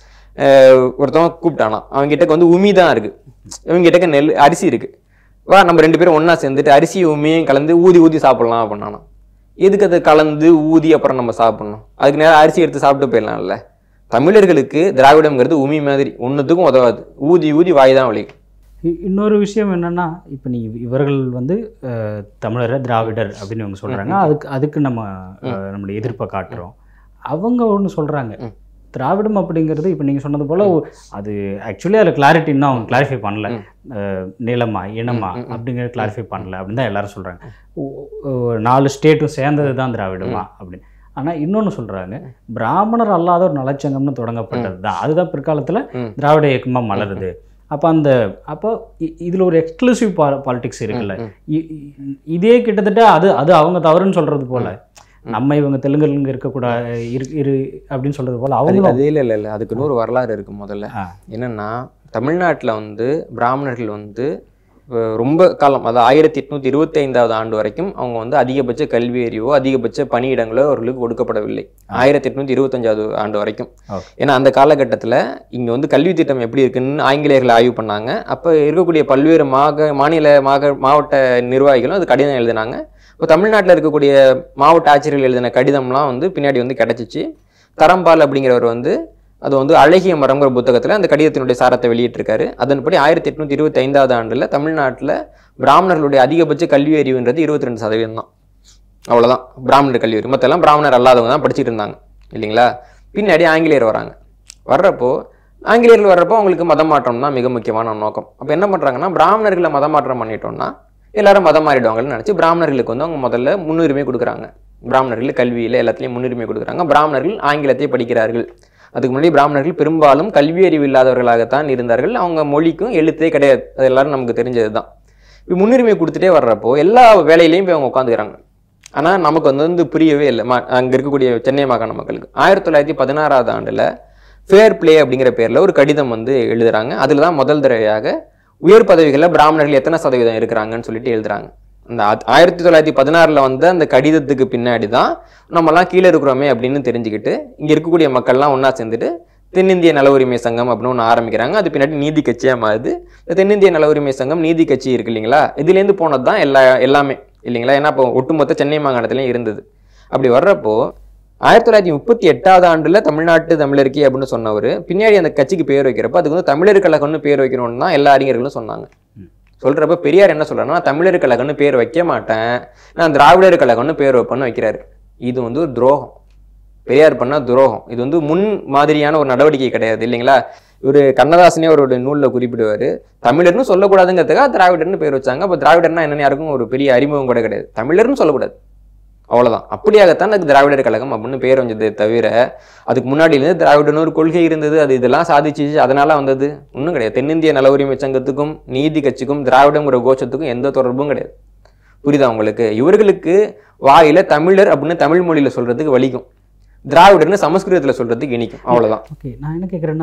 அஹ், ஒருத்தவன் கூப்பிட்டானா அவங்க கிட்டக்க வந்து உமி தான் இருக்கு இவங்க கிட்டக்க நெல் அரிசி இருக்கு வா நம்ம ரெண்டு பேரும் ஒண்ணா சேர்ந்துட்டு அரிசி உமியும் கலந்து ஊதி ஊதி சாப்பிடலாம் அப்படின்னானா எதுக்கு அதை கலந்து ஊதி அப்புறம் நம்ம சாப்பிடணும் அதுக்கு நேரம் அரிசி எடுத்து சாப்பிட்டு போயிடலாம்ல தமிழர்களுக்கு திராவிடம்ங்கிறது உமி மாதிரி ஒன்றுத்துக்கும் உதவாது ஊதி ஊதி வாய் தான் வலிக்கும் இ- இன்னொரு விஷயம் என்னன்னா இப்போ நீ இவர்கள் வந்து அஹ், தமிழரை திராவிடர் அப்படின்னு இவங்க சொல்றாங்க அதுக்கு அதுக்கு நம்ம அஹ், நம்மளுடைய எதிர்ப்பை காட்டுறோம் அவங்க ஒன்று சொல்றாங்க ம். திராவிடம் அப்படிங்கிறது இப்போ நீங்கள் சொன்னது போல ஒ- அது ஆக்சுவலி அதில் கிளாரிட்டி இன்னும் அவங்க கிளாரிஃபை பண்ணல ம். அஹ், நிலமா இனமா ம், ம், ம். அப்படிங்கிறத கிளாரிஃபை பண்ணல அப்படின்னு தான் எல்லாரும் சொல்றாங்க ஒ- ஒ- நாலு ஸ்டேட்டும் சேர்ந்தது தான் திராவிடமா அப்படின்னு ஆனால் இன்னொன்று சொல்றாங்க பிராமணர் அல்லாத ஒரு நலச்சங்கம்னு தொடங்கப்பட்டது தான் அதுதான் பிற்காலத்தில் ம். திராவிட இயக்கமாக மலருது அப்போ அந்த அப்போ இ- இதுல ஒரு எக்ஸ்க்ளூசிவ் பாலிடிக்ஸ் இருக்குல்ல ம், இ- இ- இதே கிட்டத்தட்ட அது அது அவங்க தவறுன்னு சொல்றது போல நம்ம இவங்க தெலுங்குங்க இருக்கக்கூடாது இரு இரு அப்படின்னு சொல்றது போல அது அவங்களும் அது இல்லை இல்லை இல்லை அதுக்கு இன்னொரு வரலாறு இருக்கு முதல்ல ஆ. என்னன்னா தமிழ்நாட்டில் வந்து பிராமணர்கள் வந்து அஹ், ரொம்ப காலம் அதாவது ஆயிரத்தி எட்நூத்தி இருபத்தி ஐந்தாவது ஆண்டு வரைக்கும் அவங்க வந்து அதிகபட்ச கல்வி அறிவோ அதிகபட்ச பணியிடங்களோ அவர்களுக்கு கொடுக்கப்படவில்லை ஆயிரத்தி எட்நூத்தி இருபத்தஞ்சாவது ஆண்டு வரைக்கும் Okay. ஏன்னா அந்த காலகட்டத்தில் இங்கே வந்து கல்வி திட்டம் எப்படி இருக்குன்னு ஆங்கிலேயர்கள் ஆய்வு பண்ணாங்க அப்போ இருக்கக்கூடிய பல்வேறு மாக மாநில மாக மாவட்ட நிர்வாகிகளும் அது கடிதம் எழுதினாங்க இப்போ தமிழ்நாட்டில் இருக்கக்கூடிய மாவட்ட ஆட்சியர்கள் எழுதின கடிதம்லாம் வந்து பின்னாடி வந்து கிடச்சிச்சு தரம்பால் அப்படிங்கிறவர் வந்து அது வந்து அழகிய மரம்ங்கிற புத்தகத்தில் அந்த கடிதத்தினுடைய சாரத்தை வெளியிட்டிருக்காரு அதன்படி ஆயிரத்தி எட்நூத்தி இருபத்தி ஐந்தாவது ஆண்டில் தமிழ்நாட்டில் பிராமணர்களுடைய அதிகபட்ச கல்வி அறிவுன்றது இருபத்தி ரெண்டு சதவீதம் தான் அவ்வளோதான் பிராமணர் கல்வி அறிவு மற்றெல்லாம் பிராமணர் அல்லாதவங்க தான் படிச்சுட்டு இருந்தாங்க இல்லைங்களா பின்னாடி ஆங்கிலேயர் வராங்க வர்றப்போ ஆங்கிலேயர்கள் வர்றப்போ அவங்களுக்கு மதம் மாற்றம் தான் மிக முக்கியமான நோக்கம் அப்போ என்ன பண்ணுறாங்கன்னா பிராமணர்களை மதம் மாற்றம் பண்ணிட்டோம்னா எல்லாரும் மதம் மாறிடுவாங்கன்னு நினச்சி பிராமணர்களுக்கு வந்து அவங்க முதல்ல முன்னுரிமை கொடுக்குறாங்க பிராமணர்கள் கல்வியில் எல்லாத்துலேயும் முன்னுரிமை கொடுக்குறாங்க பிராமணர்கள் ஆங்கிலத்தை படிக்கிறார்கள் அதுக்கு முன்னாடி பிராமணர்கள் பெரும்பாலும் கல்வி அறிவு இல்லாதவர்களாகத்தான் இருந்தார்கள் அவங்க மொழிக்கும் எழுத்தே கிடையாது அது எல்லாரும் நமக்கு தெரிஞ்சது தான் இப்போ முன்னுரிமை கொடுத்துட்டே வர்றப்போ எல்லா வேலையிலையும் போய் அவங்க உட்காந்துக்கிறாங்க ஆனால் நமக்கு வந்து வந்து புரியவே இல்லை மா அங்கே இருக்கக்கூடிய சென்னை மாகாண மக்களுக்கு ஆயிரத்தி தொள்ளாயிரத்தி பதினாறாவது ஆண்டில் ஃபேர் ப்ளே அப்படிங்கிற பேரில் ஒரு கடிதம் வந்து எழுதுறாங்க அதில் தான் முதல் தடவையாக உயர் பதவிகளில் பிராமணர்கள் எத்தனை சதவீதம் இருக்கிறாங்கன்னு சொல்லிட்டு எழுதுறாங்க அந்த ஆத்- ஆயிரத்தி தொள்ளாயிரத்தி பதினாறில் வந்த அந்த கடிதத்துக்கு பின்னாடி தான் நம்மலாம் கீழே இருக்கிறோமே அப்படின்னு தெரிஞ்சுக்கிட்டு இங்கே இருக்கக்கூடிய மக்கள்லாம் ஒன்றா சேர்ந்துட்டு தென்னிந்திய நல உரிமை சங்கம் அப்படின்னு ஒன்று ஆரம்பிக்கிறாங்க அது பின்னாடி நீதி கட்சியாக மாறுது இந்த தென்னிந்திய நல உரிமை சங்கம் நீதி கட்சி இருக்கு இல்லைங்களா இதுலேருந்து போனது தான் எல்லா எல்லாமே இல்லைங்களா ஏன்னா இப்போ ஒட்டுமொத்த சென்னை மாகாணத்துலையும் இருந்தது அப்படி வர்றப்போ ஆயிரத்தி தொள்ளாயிரத்தி முப்பத்தி எட்டாவது ஆண்டுல தமிழ்நாட்டு தமிழருக்கி அப்படின்னு சொன்னவர் பின்னாடி அந்த கட்சிக்கு பேர் வைக்கிறப்ப அதுக்கு வந்து தமிழர் கழகம்னு பேர் வைக்கணும்னு தான் எல்லா அறிஞர்களும் சொன்னாங்க சொல்றப்ப பெரியார் என்ன சொல்றாருன்னா தமிழர் கழகம்னு பேர் வைக்க மாட்டேன் நான் திராவிடர் கழகம்னு பேர் வைப்பேன்னு வைக்கிறாரு இது வந்து ஒரு துரோகம் பெரியார் பண்ண துரோகம் இது வந்து முன் மாதிரியான ஒரு நடவடிக்கை கிடையாது இல்லைங்களா இவர் கண்ணதாசனே அவருடைய நூலில் குறிப்பிடுவார் தமிழர்னு சொல்லக்கூடாதுங்கிறதுக்காக திராவிடர்னு பேர் வச்சாங்க அப்போ திராவிடர்னா என்னன்னு யாருக்கும் ஒரு பெரிய அறிமுகம் கூட கிடையாது தமிழர்னு சொல்லக்கூடாது அவ்வளவுதான் அப்படியாகத்தான் அதுக்கு திராவிடர் கழகம் அப்படின்னு பேர் வந்ததே தவிர அதுக்கு முன்னாடியிலேருந்து திராவிடன்னு ஒரு கொள்கை இருந்தது அது இதெல்லாம் சாதிச்சு அதனால வந்தது ஒன்றும் கிடையாது தென்னிந்திய நல உரிமை சங்கத்துக்கும் நீதி கட்சிக்கும் திராவிடங்கிற கோஷத்துக்கும் எந்த தொடர்பும் கிடையாது புரியுதா உங்களுக்கு இவர்களுக்கு வாயில தமிழர் அப்படின்னு தமிழ் மொழியில சொல்றதுக்கு வலிக்கும் திராவிடர்னு சமஸ்கிருதத்துல சொல்றதுக்கு இனிக்கும் அவ்வளவுதான் ஓகே நான் என்ன கேட்குறேன்னா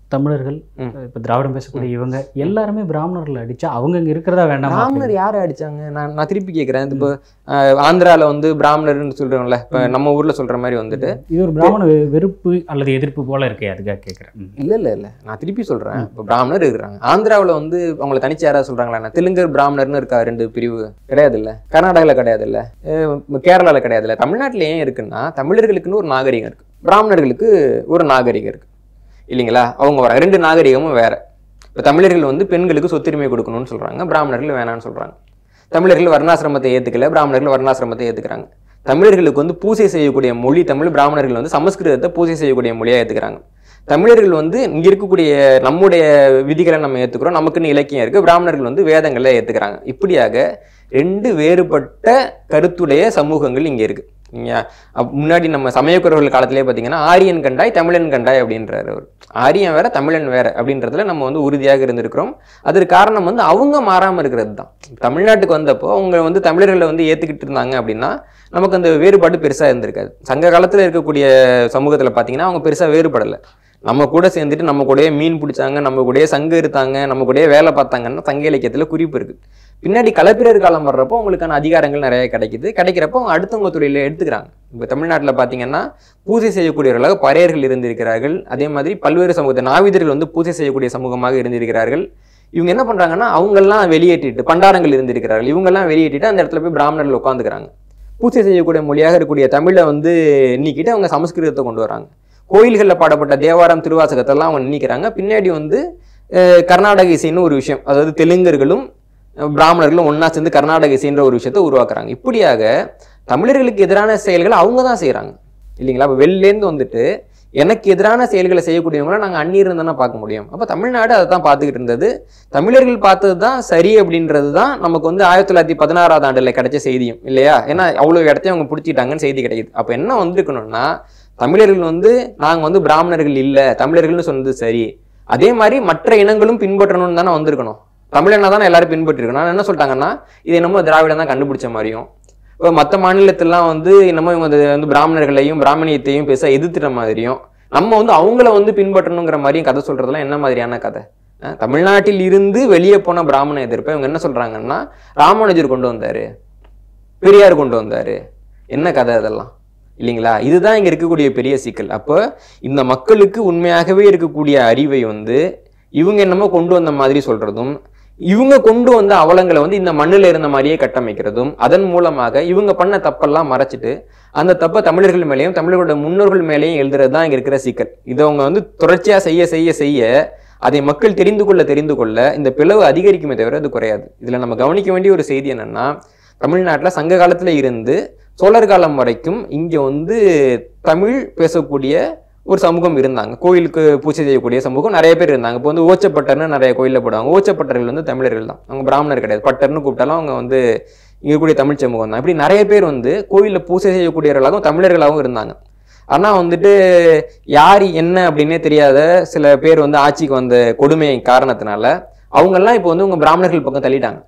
தமிழர்கள் ம். இப்போ திராவிடம் பேசக்கூடிய இவங்க எல்லாருமே பிராமணர்கள் அடிச்சா அவங்க இங்க இருக்கிறதா வேண்டாமா பிராமணர் யாரை அடிச்சாங்க நான் நான் திருப்பி கேட்குறேன் இப்போ அஹ், ஆந்திரால வந்து பிராமணர்னு சொல்றோம்ல இப்போ நம்ம ஊர்ல சொல்ற மாதிரி வந்துட்டு இது ஒரு பிராமண வெ- வெறுப்பு அல்லது எதிர்ப்பு போல இருக்கே அதுக்காக கேட்குறேன் இல்ல இல்ல இல்ல நான் திருப்பி சொல்றேன் இப்போ பிராமணர் இருக்கிறாங்க ஆந்திராவுல வந்து அவங்கள தனிச்சு யாராவது சொல்றாங்களா என்ன தெலுங்கர் பிராமணர்னு இருக்கா ரெண்டு பிரிவு கிடையாது இல்ல கர்நாடகால கிடையாது இல்ல அஹ் கேரளால கிடையாது இல்ல தமிழ்நாட்டுல ஏன் இருக்குன்னா தமிழர்களுக்குன்னு ஒரு நாகரிகம் இருக்கு பிராமணர்களுக்கு ஒரு நாகரிகம் இருக்கு இல்லைங்களா அவங்க வர ரெண்டு நாகரிகமும் வேற இப்போ தமிழர்கள் வந்து பெண்களுக்கு சொத்துரிமை கொடுக்கணும்னு சொல்றாங்க பிராமணர்கள் வேணாம்னு சொல்றாங்க தமிழர்கள் வர்ணாசிரமத்தை ஏத்துக்கல பிராமணர்கள் வர்ணாசிரமத்தை ஏத்துக்கிறாங்க தமிழர்களுக்கு வந்து பூஜை செய்யக்கூடிய மொழி தமிழ் பிராமணர்கள் வந்து சமஸ்கிருதத்தை பூஜை செய்யக்கூடிய மொழியா ஏத்துக்கிறாங்க தமிழர்கள் வந்து இங்க இருக்கக்கூடிய நம்முடைய விதிகளை நம்ம ஏத்துக்கிறோம் நமக்குன்னு இலக்கியம் இருக்கு பிராமணர்கள் வந்து வேதங்களை ஏத்துக்கிறாங்க இப்படியாக ரெண்டு வேறுபட்ட கருத்துடைய சமூகங்கள் இங்க இருக்கு நீங்க அப்~ முன்னாடி நம்ம சமயக்குறவர்கள் காலத்திலே பார்த்தீங்கன்னா ஆரியன் கண்டாய் தமிழன் கண்டாய் அப்படின்றாரு அவர் ஆரியன் வேற தமிழன் வேற அப்படின்றதுல நம்ம வந்து உறுதியாக இருந்திருக்கிறோம் அதற்கு காரணம் வந்து அவங்க மாறாம இருக்கிறது தான் தமிழ்நாட்டுக்கு வந்தப்போ அவங்க வந்து தமிழர்களை வந்து ஏத்துக்கிட்டு இருந்தாங்க அப்படின்னா நமக்கு அந்த வேறுபாடு பெருசா இருந்திருக்காது சங்க காலத்துல இருக்கக்கூடிய சமூகத்துல பார்த்தீங்கன்னா அவங்க பெருசா வேறுபடலை நம்ம கூட சேர்ந்துட்டு நம்ம கூடயே மீன் பிடிச்சாங்க நம்ம கூடயே சங்கு இருத்தாங்க நம்ம கூடயே வேலை பார்த்தாங்கன்னா சங்க இலக்கியத்துல குறிப்பு இருக்கு பின்னாடி கலப்பிரர் காலம் வர்றப்போ அவங்களுக்கான அதிகாரங்கள் நிறைய கிடைக்குது கிடைக்கிறப்போ அவங்க அடுத்தவங்க தொழில எடுத்துக்கிறாங்க இப்போ தமிழ்நாட்டில் பார்த்தீங்கன்னா பூஜை செய்யக்கூடியவர்களாக பறையர்கள் இருந்திருக்கிறார்கள் அதே மாதிரி பல்வேறு சமூகத்தை நாவிதர்கள் வந்து பூஜை செய்யக்கூடிய சமூகமாக இருந்திருக்கிறார்கள் இவங்க என்ன பண்றாங்கன்னா அவங்கெல்லாம் வெளியேற்றிட்டு பண்டாரங்கள் இருந்திருக்கிறார்கள் இவங்கெல்லாம் வெளியேற்றிட்டு அந்த இடத்துல போய் பிராமணர்கள் உட்காந்துக்கிறாங்க பூஜை செய்யக்கூடிய மொழியாக இருக்கக்கூடிய தமிழை வந்து நீக்கிட்டு அவங்க சமஸ்கிருதத்தை கொண்டு வராங்க கோயில்களில் பாடப்பட்ட தேவாரம் திருவாசகத்தெல்லாம் அவங்க நினைக்கிறாங்க பின்னாடி வந்து அஹ், கர்நாடக இசைன்னு ஒரு விஷயம் அதாவது தெலுங்கர்களும் அஹ், பிராமணர்களும் ஒண்ணா சேர்ந்து கர்நாடக இசைன்ற ஒரு விஷயத்தை உருவாக்குறாங்க இப்படியாக தமிழர்களுக்கு எதிரான செயல்களை அவங்க தான் செய்கிறாங்க இல்லைங்களா அப்போ வெளிலேருந்து வந்துட்டு எனக்கு எதிரான செயல்களை செய்யக்கூடியவங்கள நாங்கள் அந்நியர் தானே பார்க்க முடியும் அப்போ தமிழ்நாடு அதை தான் பார்த்துக்கிட்டு இருந்தது தமிழர்கள் பார்த்தது தான் சரி அப்படின்றது தான் நமக்கு வந்து ஆயிரத்தி தொள்ளாயிரத்தி பதினாறாவது ஆண்டில் கிடைச்ச செய்தியும் இல்லையா ஏன்னா அவ்வளோ இடத்தையும் அவங்க பிடிச்சிட்டாங்கன்னு செய்தி கிடைக்குது அப்போ என்ன வந்திருக்கணும்னா தமிழர்கள் வந்து நாங்கள் வந்து பிராமணர்கள் இல்லை தமிழர்கள்னு சொன்னது சரி அதே மாதிரி மற்ற இனங்களும் பின்பற்றணும்னு தானே வந்திருக்கணும் தமிழனா தானே எல்லாரும் பின்பற்றிருக்கணும் ஆனா என்ன சொல்லிட்டாங்கன்னா இது என்னமோ திராவிடம் தான் கண்டுபிடிச்ச மாதிரியும் இப்போ மற்ற மாநிலத்திலாம் வந்து என்னமோ இவங்க அது வந்து பிராமணர்களையும் பிராமணியத்தையும் பெருசாக எதிர்த்துற மாதிரியும் நம்ம வந்து அவங்கள வந்து பின்பற்றணுங்கிற மாதிரியும் கதை சொல்றதெல்லாம் என்ன மாதிரியான கதை அஹ் தமிழ்நாட்டில் இருந்து வெளியே போன பிராமண எதிர்ப்பை இவங்க என்ன சொல்றாங்கன்னா ராமானுஜர் கொண்டு வந்தாரு பெரியார் கொண்டு வந்தாரு என்ன கதை அதெல்லாம் இல்லைங்களா இதுதான் இங்க இருக்கக்கூடிய பெரிய சிக்கல் அப்போ இந்த மக்களுக்கு உண்மையாகவே இருக்கக்கூடிய அறிவை வந்து இவங்க என்னமோ கொண்டு வந்த மாதிரி சொல்றதும் இவங்க கொண்டு வந்த அவலங்களை வந்து இந்த மண்ணுல இருந்த மாதிரியே கட்டமைக்கிறதும் அதன் மூலமாக இவங்க பண்ண தப்பெல்லாம் மறைச்சிட்டு அந்த தப்பை தமிழர்கள் மேலேயும் தமிழர்களோட முன்னோர்கள் மேலேயும் எழுதுறது தான் இங்க இருக்கிற சிக்கல் இதை அவங்க வந்து தொடர்ச்சியா செய்ய செய்ய செய்ய அதை மக்கள் தெரிந்து கொள்ள தெரிந்து கொள்ள இந்த பிளவு அதிகரிக்குமே தவிர அது குறையாது இதுல நம்ம கவனிக்க வேண்டிய ஒரு செய்தி என்னன்னா தமிழ்நாட்டுல சங்க காலத்துல இருந்து சோழர் காலம் வரைக்கும் இங்க வந்து தமிழ் பேசக்கூடிய ஒரு சமூகம் இருந்தாங்க கோயிலுக்கு பூஜை செய்யக்கூடிய சமூகம் நிறைய பேர் இருந்தாங்க இப்போ வந்து ஓச்சப்பட்டர்னு நிறைய கோயிலில் போடுவாங்க ஓச்சப்பட்டர்கள் வந்து தமிழர்கள் தான் அவங்க பிராமணர் கிடையாது பட்டர்னு கூப்பிட்டாலும் அவங்க வந்து இங்க இருக்கக்கூடிய தமிழ் சமூகம் தான் இப்படி நிறைய பேர் வந்து கோயிலில் பூஜை செய்யக்கூடியவர்களாகவும் தமிழர்களாகவும் இருந்தாங்க ஆனா வந்துட்டு யார் என்ன அப்படின்னே தெரியாத சில பேர் வந்து ஆட்சிக்கு வந்த கொடுமை காரணத்தினால அவங்கெல்லாம் இப்போ வந்து உங்க பிராமணர்கள் பக்கம் தள்ளிட்டாங்க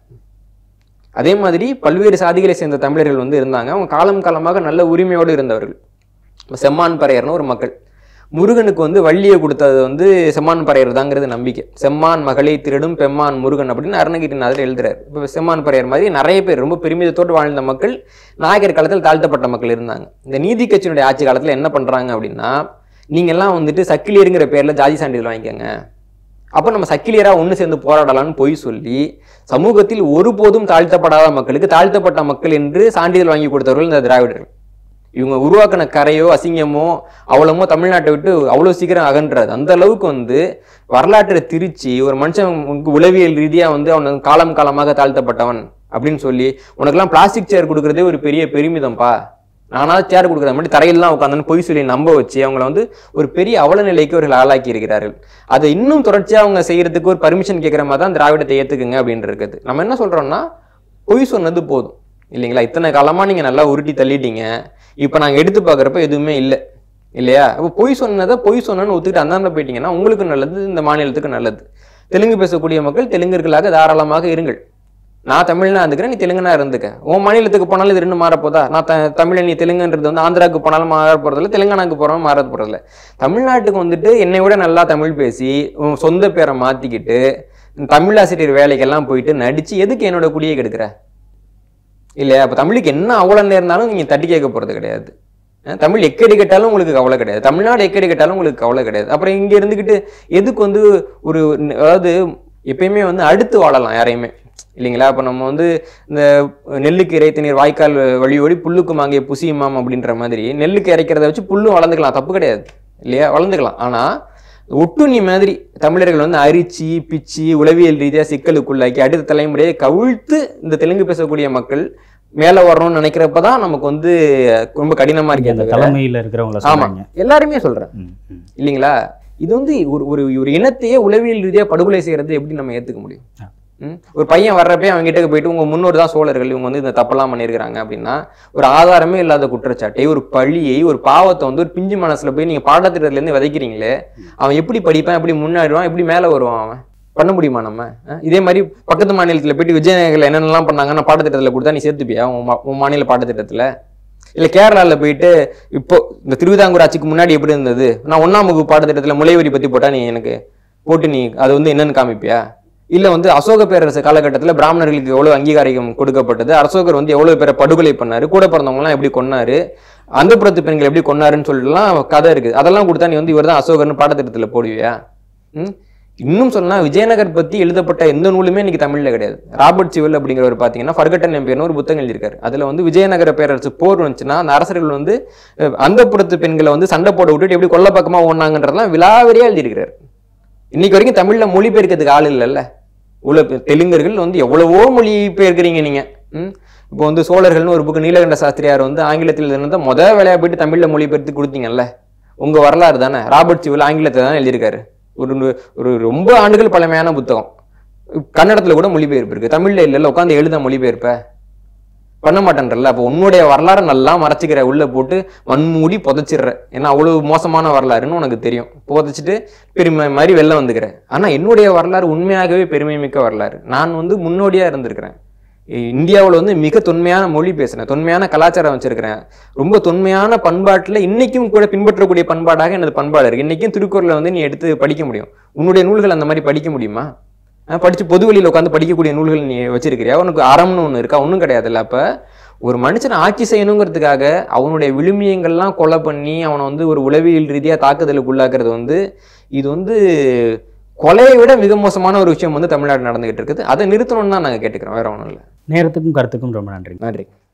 அதே மாதிரி பல்வேறு சாதிகளை சேர்ந்த தமிழர்கள் வந்து இருந்தாங்க அவங்க காலம் காலமாக நல்ல உரிமையோடு இருந்தவர்கள் இப்ப செம்மான் பறையர்னு ஒரு மக்கள் முருகனுக்கு வந்து வள்ளியை கொடுத்தது வந்து செம்மான் பறையர் தாங்கிறது நம்பிக்கை செம்மான் மகளை திருடும் பெம்மான் முருகன் அப்படின்னு அருணகிரிநாதர் எழுதுறாரு இப்போ செம்மான் பறையர் மாதிரி நிறைய பேர் ரொம்ப பெருமிதத்தோடு வாழ்ந்த மக்கள் நாயகர் காலத்தில் தாழ்த்தப்பட்ட மக்கள் இருந்தாங்க இந்த நீதி கட்சியினுடைய ஆட்சி காலத்தில் என்ன பண்றாங்க அப்படின்னா நீங்க எல்லாம் வந்துட்டு சக்கிலியருங்கிற பேர்ல ஜாதி சான்றிதழ் வாங்கிக்கோங்க அப்போ நம்ம சக்கிலியரா ஒன்று சேர்ந்து போராடலாம்னு பொய் சொல்லி சமூகத்தில் ஒருபோதும் தாழ்த்தப்படாத மக்களுக்கு தாழ்த்தப்பட்ட மக்கள் என்று சான்றிதழ் வாங்கி கொடுத்தவர்கள் இந்த திராவிடர்கள் இவங்க உருவாக்கின கரையோ அசிங்கமோ அவ்வளவோ தமிழ்நாட்டை விட்டு அவ்வளோ சீக்கிரம் அகன்றாது அந்த அளவுக்கு வந்து வரலாற்றை திரிச்சு ஒரு மனுஷன் உனக்கு உளவியல் ரீதியா வந்து அவன் காலம் காலமாக தாழ்த்தப்பட்டவன் அப்படின்னு சொல்லி உனக்கெல்லாம் பிளாஸ்டிக் சேர் கொடுக்குறதே ஒரு பெரிய பெருமிதம்ப்பா நானாவது சேர் கொடுக்குற மாதிரி தரையிலாம் உட்காந்து பொய் சொல்லி நம்ப வச்சு அவங்கள வந்து ஒரு பெரிய அவல நிலைக்கு அவர்கள் ஆளாக்கி இருக்கிறார்கள் அதை இன்னும் தொடர்ச்சியா அவங்க செய்யறதுக்கு ஒரு பர்மிஷன் கேட்குற மாதிரி தான் திராவிடத்தை ஏத்துக்குங்க அப்படின்னு இருக்குது நம்ம என்ன சொல்றோம்னா பொய் சொன்னது போதும் இல்லைங்களா இத்தனை காலமா நீங்க நல்லா உருட்டி தள்ளிட்டீங்க இப்போ நாங்க எடுத்து பார்க்குறப்ப எதுவுமே இல்லை இல்லையா அப்போ பொய் சொன்னதை பொய் சொன்னேன்னு ஒத்துக்கிட்டு அந்தாண்ட போயிட்டீங்கன்னா உங்களுக்கு நல்லது இந்த மாநிலத்துக்கு நல்லது தெலுங்கு பேசக்கூடிய மக்கள் தெலுங்கர்களாக தாராளமாக இருங்கள் நான் தமிழ்னா இருந்துக்கிறேன் நீ தெலுங்குனா இருந்துக்க உன் மாநிலத்துக்கு போனாலும் இது ரெண்டு மாறப்போதா நான் த தமிழ் நீ தெலுங்குன்றது வந்து ஆந்திராவுக்கு போனாலும் மாற போகிறதில்ல தெலுங்கானாக்கு போகிறோம் மாற போகிறதில்ல தமிழ்நாட்டுக்கு வந்துட்டு என்னை விட நல்லா தமிழ் பேசி உன் சொந்த பேரை மாற்றிக்கிட்டு தமிழாசிரியர் வேலைக்கெல்லாம் போயிட்டு நடித்து எதுக்கு என்னோட குடியை கெடுக்கிற இல்லையா அப்போ தமிழுக்கு என்ன அவ்வளோ நேர்ந்தாலும் நீங்கள் தட்டி கேட்க போகிறது கிடையாது அஹ் தமிழ் எக்கடி கேட்டாலும் உங்களுக்கு கவலை கிடையாது தமிழ்நாடு எக்கடி கேட்டாலும் உங்களுக்கு கவலை கிடையாது அப்புறம் இங்கே இருந்துக்கிட்டு எதுக்கு வந்து ஒரு ந- அதாவது எப்பயுமே வந்து அடுத்து வாழலாம் யாரையுமே இல்லைங்களா அப்போ நம்ம வந்து இந்த நெல்லுக்கு இறைத்த நீர் வாய்க்கால் வழியோடி புல்லுக்கு மாங்கிய புசியுமாம் அப்படின்ற மாதிரி நெல்லுக்கு இறைக்கிறத வச்சு புல்லும் வளர்ந்துக்கலாம் தப்பு கிடையாது இல்லையா வளர்ந்துக்கலாம் ஆனால் ஒட்டுண்ணி மாதிரி தமிழர்கள் வந்து அரிச்சு பிச்சு உளவியல் ரீதியாக சிக்கலுக்குள்ளாக்கி அடுத்த தலைமுறையை கவிழ்த்து இந்த தெலுங்கு பேசக்கூடிய மக்கள் மேலே வரணும்னு நினைக்கிறப்ப தான் நமக்கு வந்து ரொம்ப கடினமாக இங்க அந்த இருக்கு தலைமையில் இருக்கிறவங்கள ஆமா சொல்றாங்க எல்லாருமே சொல்கிறேன் ம், ம். இல்லைங்களா இது வந்து ஒரு ஒரு ஒரு இனத்தையே உளவியல் ரீதியாக படுகொலை செய்யறது எப்படி நம்ம ஏற்றுக்க முடியும் ஆ. ம்? ஒரு பையன் வர்றப்பே அவங்க கிட்ட போயிட்டு உங்க முன்னோர் தான் சோழர்கள் இவங்க வந்து இந்த தப்பெல்லாம் பண்ணியிருக்கிறாங்க அப்படின்னா ஒரு ஆதாரமே இல்லாத குற்றச்சாட்டை ஒரு பழியை ஒரு பாவத்தை வந்து ஒரு பிஞ்சு மனசுல போய் நீங்க பாடத்திட்டத்துல இருந்து விதைக்கிறீங்களே அவன் எப்படி படிப்பான் எப்படி முன்னாடிவான் எப்படி மேல வருவான் அவன் பண்ண முடியுமா நம்ம ஆ? இதே மாதிரி பக்கத்து மாநிலத்துல போயிட்டு விஜயநகரில் என்னென்னலாம் பண்ணாங்கன்னு பாடத்திட்டத்துல கொடுத்தா நீ சேர்த்துப்பியா உன் மா- உன் மாநில பாடத்திட்டத்துல இல்ல கேரளால போயிட்டு இப்போ இந்த திருவிதாங்கூர் ஆட்சிக்கு முன்னாடி எப்படி இருந்தது நான் ஒண்ணாம் வகுப்பு பாடத்திட்டத்துல முளைவரி பத்தி போட்டா நீ எனக்கு போட்டு நீ அது வந்து என்னன்னு காமிப்பியா இல்ல வந்து அசோக பேரரசு காலகட்டத்துல பிராமணர்களுக்கு எவ்வளவு அங்கீகாரம் கொடுக்கப்பட்டது அசோகர் வந்து எவ்வளவு பேரை படுகொலை பண்ணாரு கூட பிறந்தவங்க எல்லாம் எப்படி கொன்னாரு அந்த புறத்து பெண்கள் எப்படி கொன்னாருன்னு சொல்லிட்டுலாம் கதை இருக்கு அதெல்லாம் கொடுத்தா நீ வந்து இவர்தான் அசோகர்னு பாடத்திட்டத்துல போடுவியா ம்? இன்னும் சொன்னா விஜயநகர் பத்தி எழுதப்பட்ட எந்த நூலுமே இன்னைக்கு தமிழ்ல கிடையாது ராபர்ட் சிவல் அப்படிங்கிறவர் பாத்தீங்கன்னா ஃபர்கட்டன் எம்பேர்னு ஒரு புத்தகம் எழுதியிருக்காரு அதுல வந்து விஜயநகர பேரரசு போர் வந்துச்சுன்னா அந்த அரசர்கள் வந்து அந்த புறத்து பெண்களை வந்து சண்டை போட விட்டுட்டு எப்படி கொல்லப்பக்கமா ஓடினாங்கன்றதெல்லாம் விலாவரியா எழுதியிருக்கிறாரு இன்னைக்கு வரைக்கும் தமிழ்ல மொழிபெயர்க்கிறதுக்கு ஆள் இல்லைல்ல உள்ள தெலுங்கர்கள் வந்து எவ்வளவோ மொழி பெயர்க்கிறீங்க நீங்க ம்? இப்போ வந்து சோழர்கள்னு ஒரு புக்கு நீலகண்ட சாஸ்திரியார் வந்து ஆங்கிலத்தில் இருந்த முத வேலையா போயிட்டு தமிழ்ல மொழிபெயர்த்து கொடுத்தீங்கல்ல உங்க வரலாறு தானே ராபர்ட் சிவில் ஆங்கிலத்தை தானே எழுதியிருக்காரு ஒரு ஒரு ரொம்ப ஆண்டுகள் பழமையான புத்தகம் கன்னடத்துல கூட மொழிபெயர்ப்பு இருக்கு தமிழ்ல இல்லைல்ல உட்காந்து எழுத மொழிபெயர்ப்ப பண்ண மாட்டேன்றல அப்போ உன்னுடைய வரலாறை நல்லா மறைச்சிக்கிற உள்ள போட்டு மண்மூடி புதைச்சிடுற ஏன்னா அவ்வளவு மோசமான வரலாறுன்னு உனக்கு தெரியும் புதைச்சிட்டு பெருமை மாதிரி வெளில வந்துக்கிற ஆனா என்னுடைய வரலாறு உண்மையாகவே பெருமை மிக்க வரலாறு நான் வந்து முன்னோடியா இருந்திருக்கிறேன் இந்தியாவில் வந்து மிக தொன்மையான மொழி பேசுறேன் தொன்மையான கலாச்சாரம் வச்சிருக்கிறேன் ரொம்ப தொன்மையான பண்பாட்டில் இன்னைக்கும் கூட பின்பற்றக்கூடிய பண்பாடாக எனது பண்பாடு இருக்கு இன்னைக்கும் திருக்குறளை வந்து நீ எடுத்து படிக்க முடியும் உன்னுடைய நூல்கள் அந்த மாதிரி படிக்க முடியுமா அஹ் படிச்சு பொது வெளியில உட்காந்து படிக்கக்கூடிய நூல்கள் நீ வச்சிருக்கிறியா உனக்கு அறம்னு ஒன்று இருக்கா ஒன்றும் கிடையாதுல்ல அப்ப ஒரு மனுஷனை ஆட்சி செய்யணுங்கிறதுக்காக அவனுடைய விழுமியங்கள்லாம் கொலை பண்ணி அவனை வந்து ஒரு உளவியல் ரீதியா தாக்குதலுக்கு உள்ளாக்குறது வந்து இது வந்து கொலையை விட மிக மோசமான ஒரு விஷயம் வந்து தமிழ்நாடு நடந்துகிட்டு இருக்குது அதை நிறுத்தணும்னு தான் நாங்கள் கேட்டுக்கிறோம் வேற ஒன்றும் இல்லை நேரத்துக்கும் கருத்துக்கும் ரொம்ப நன்றி நன்றி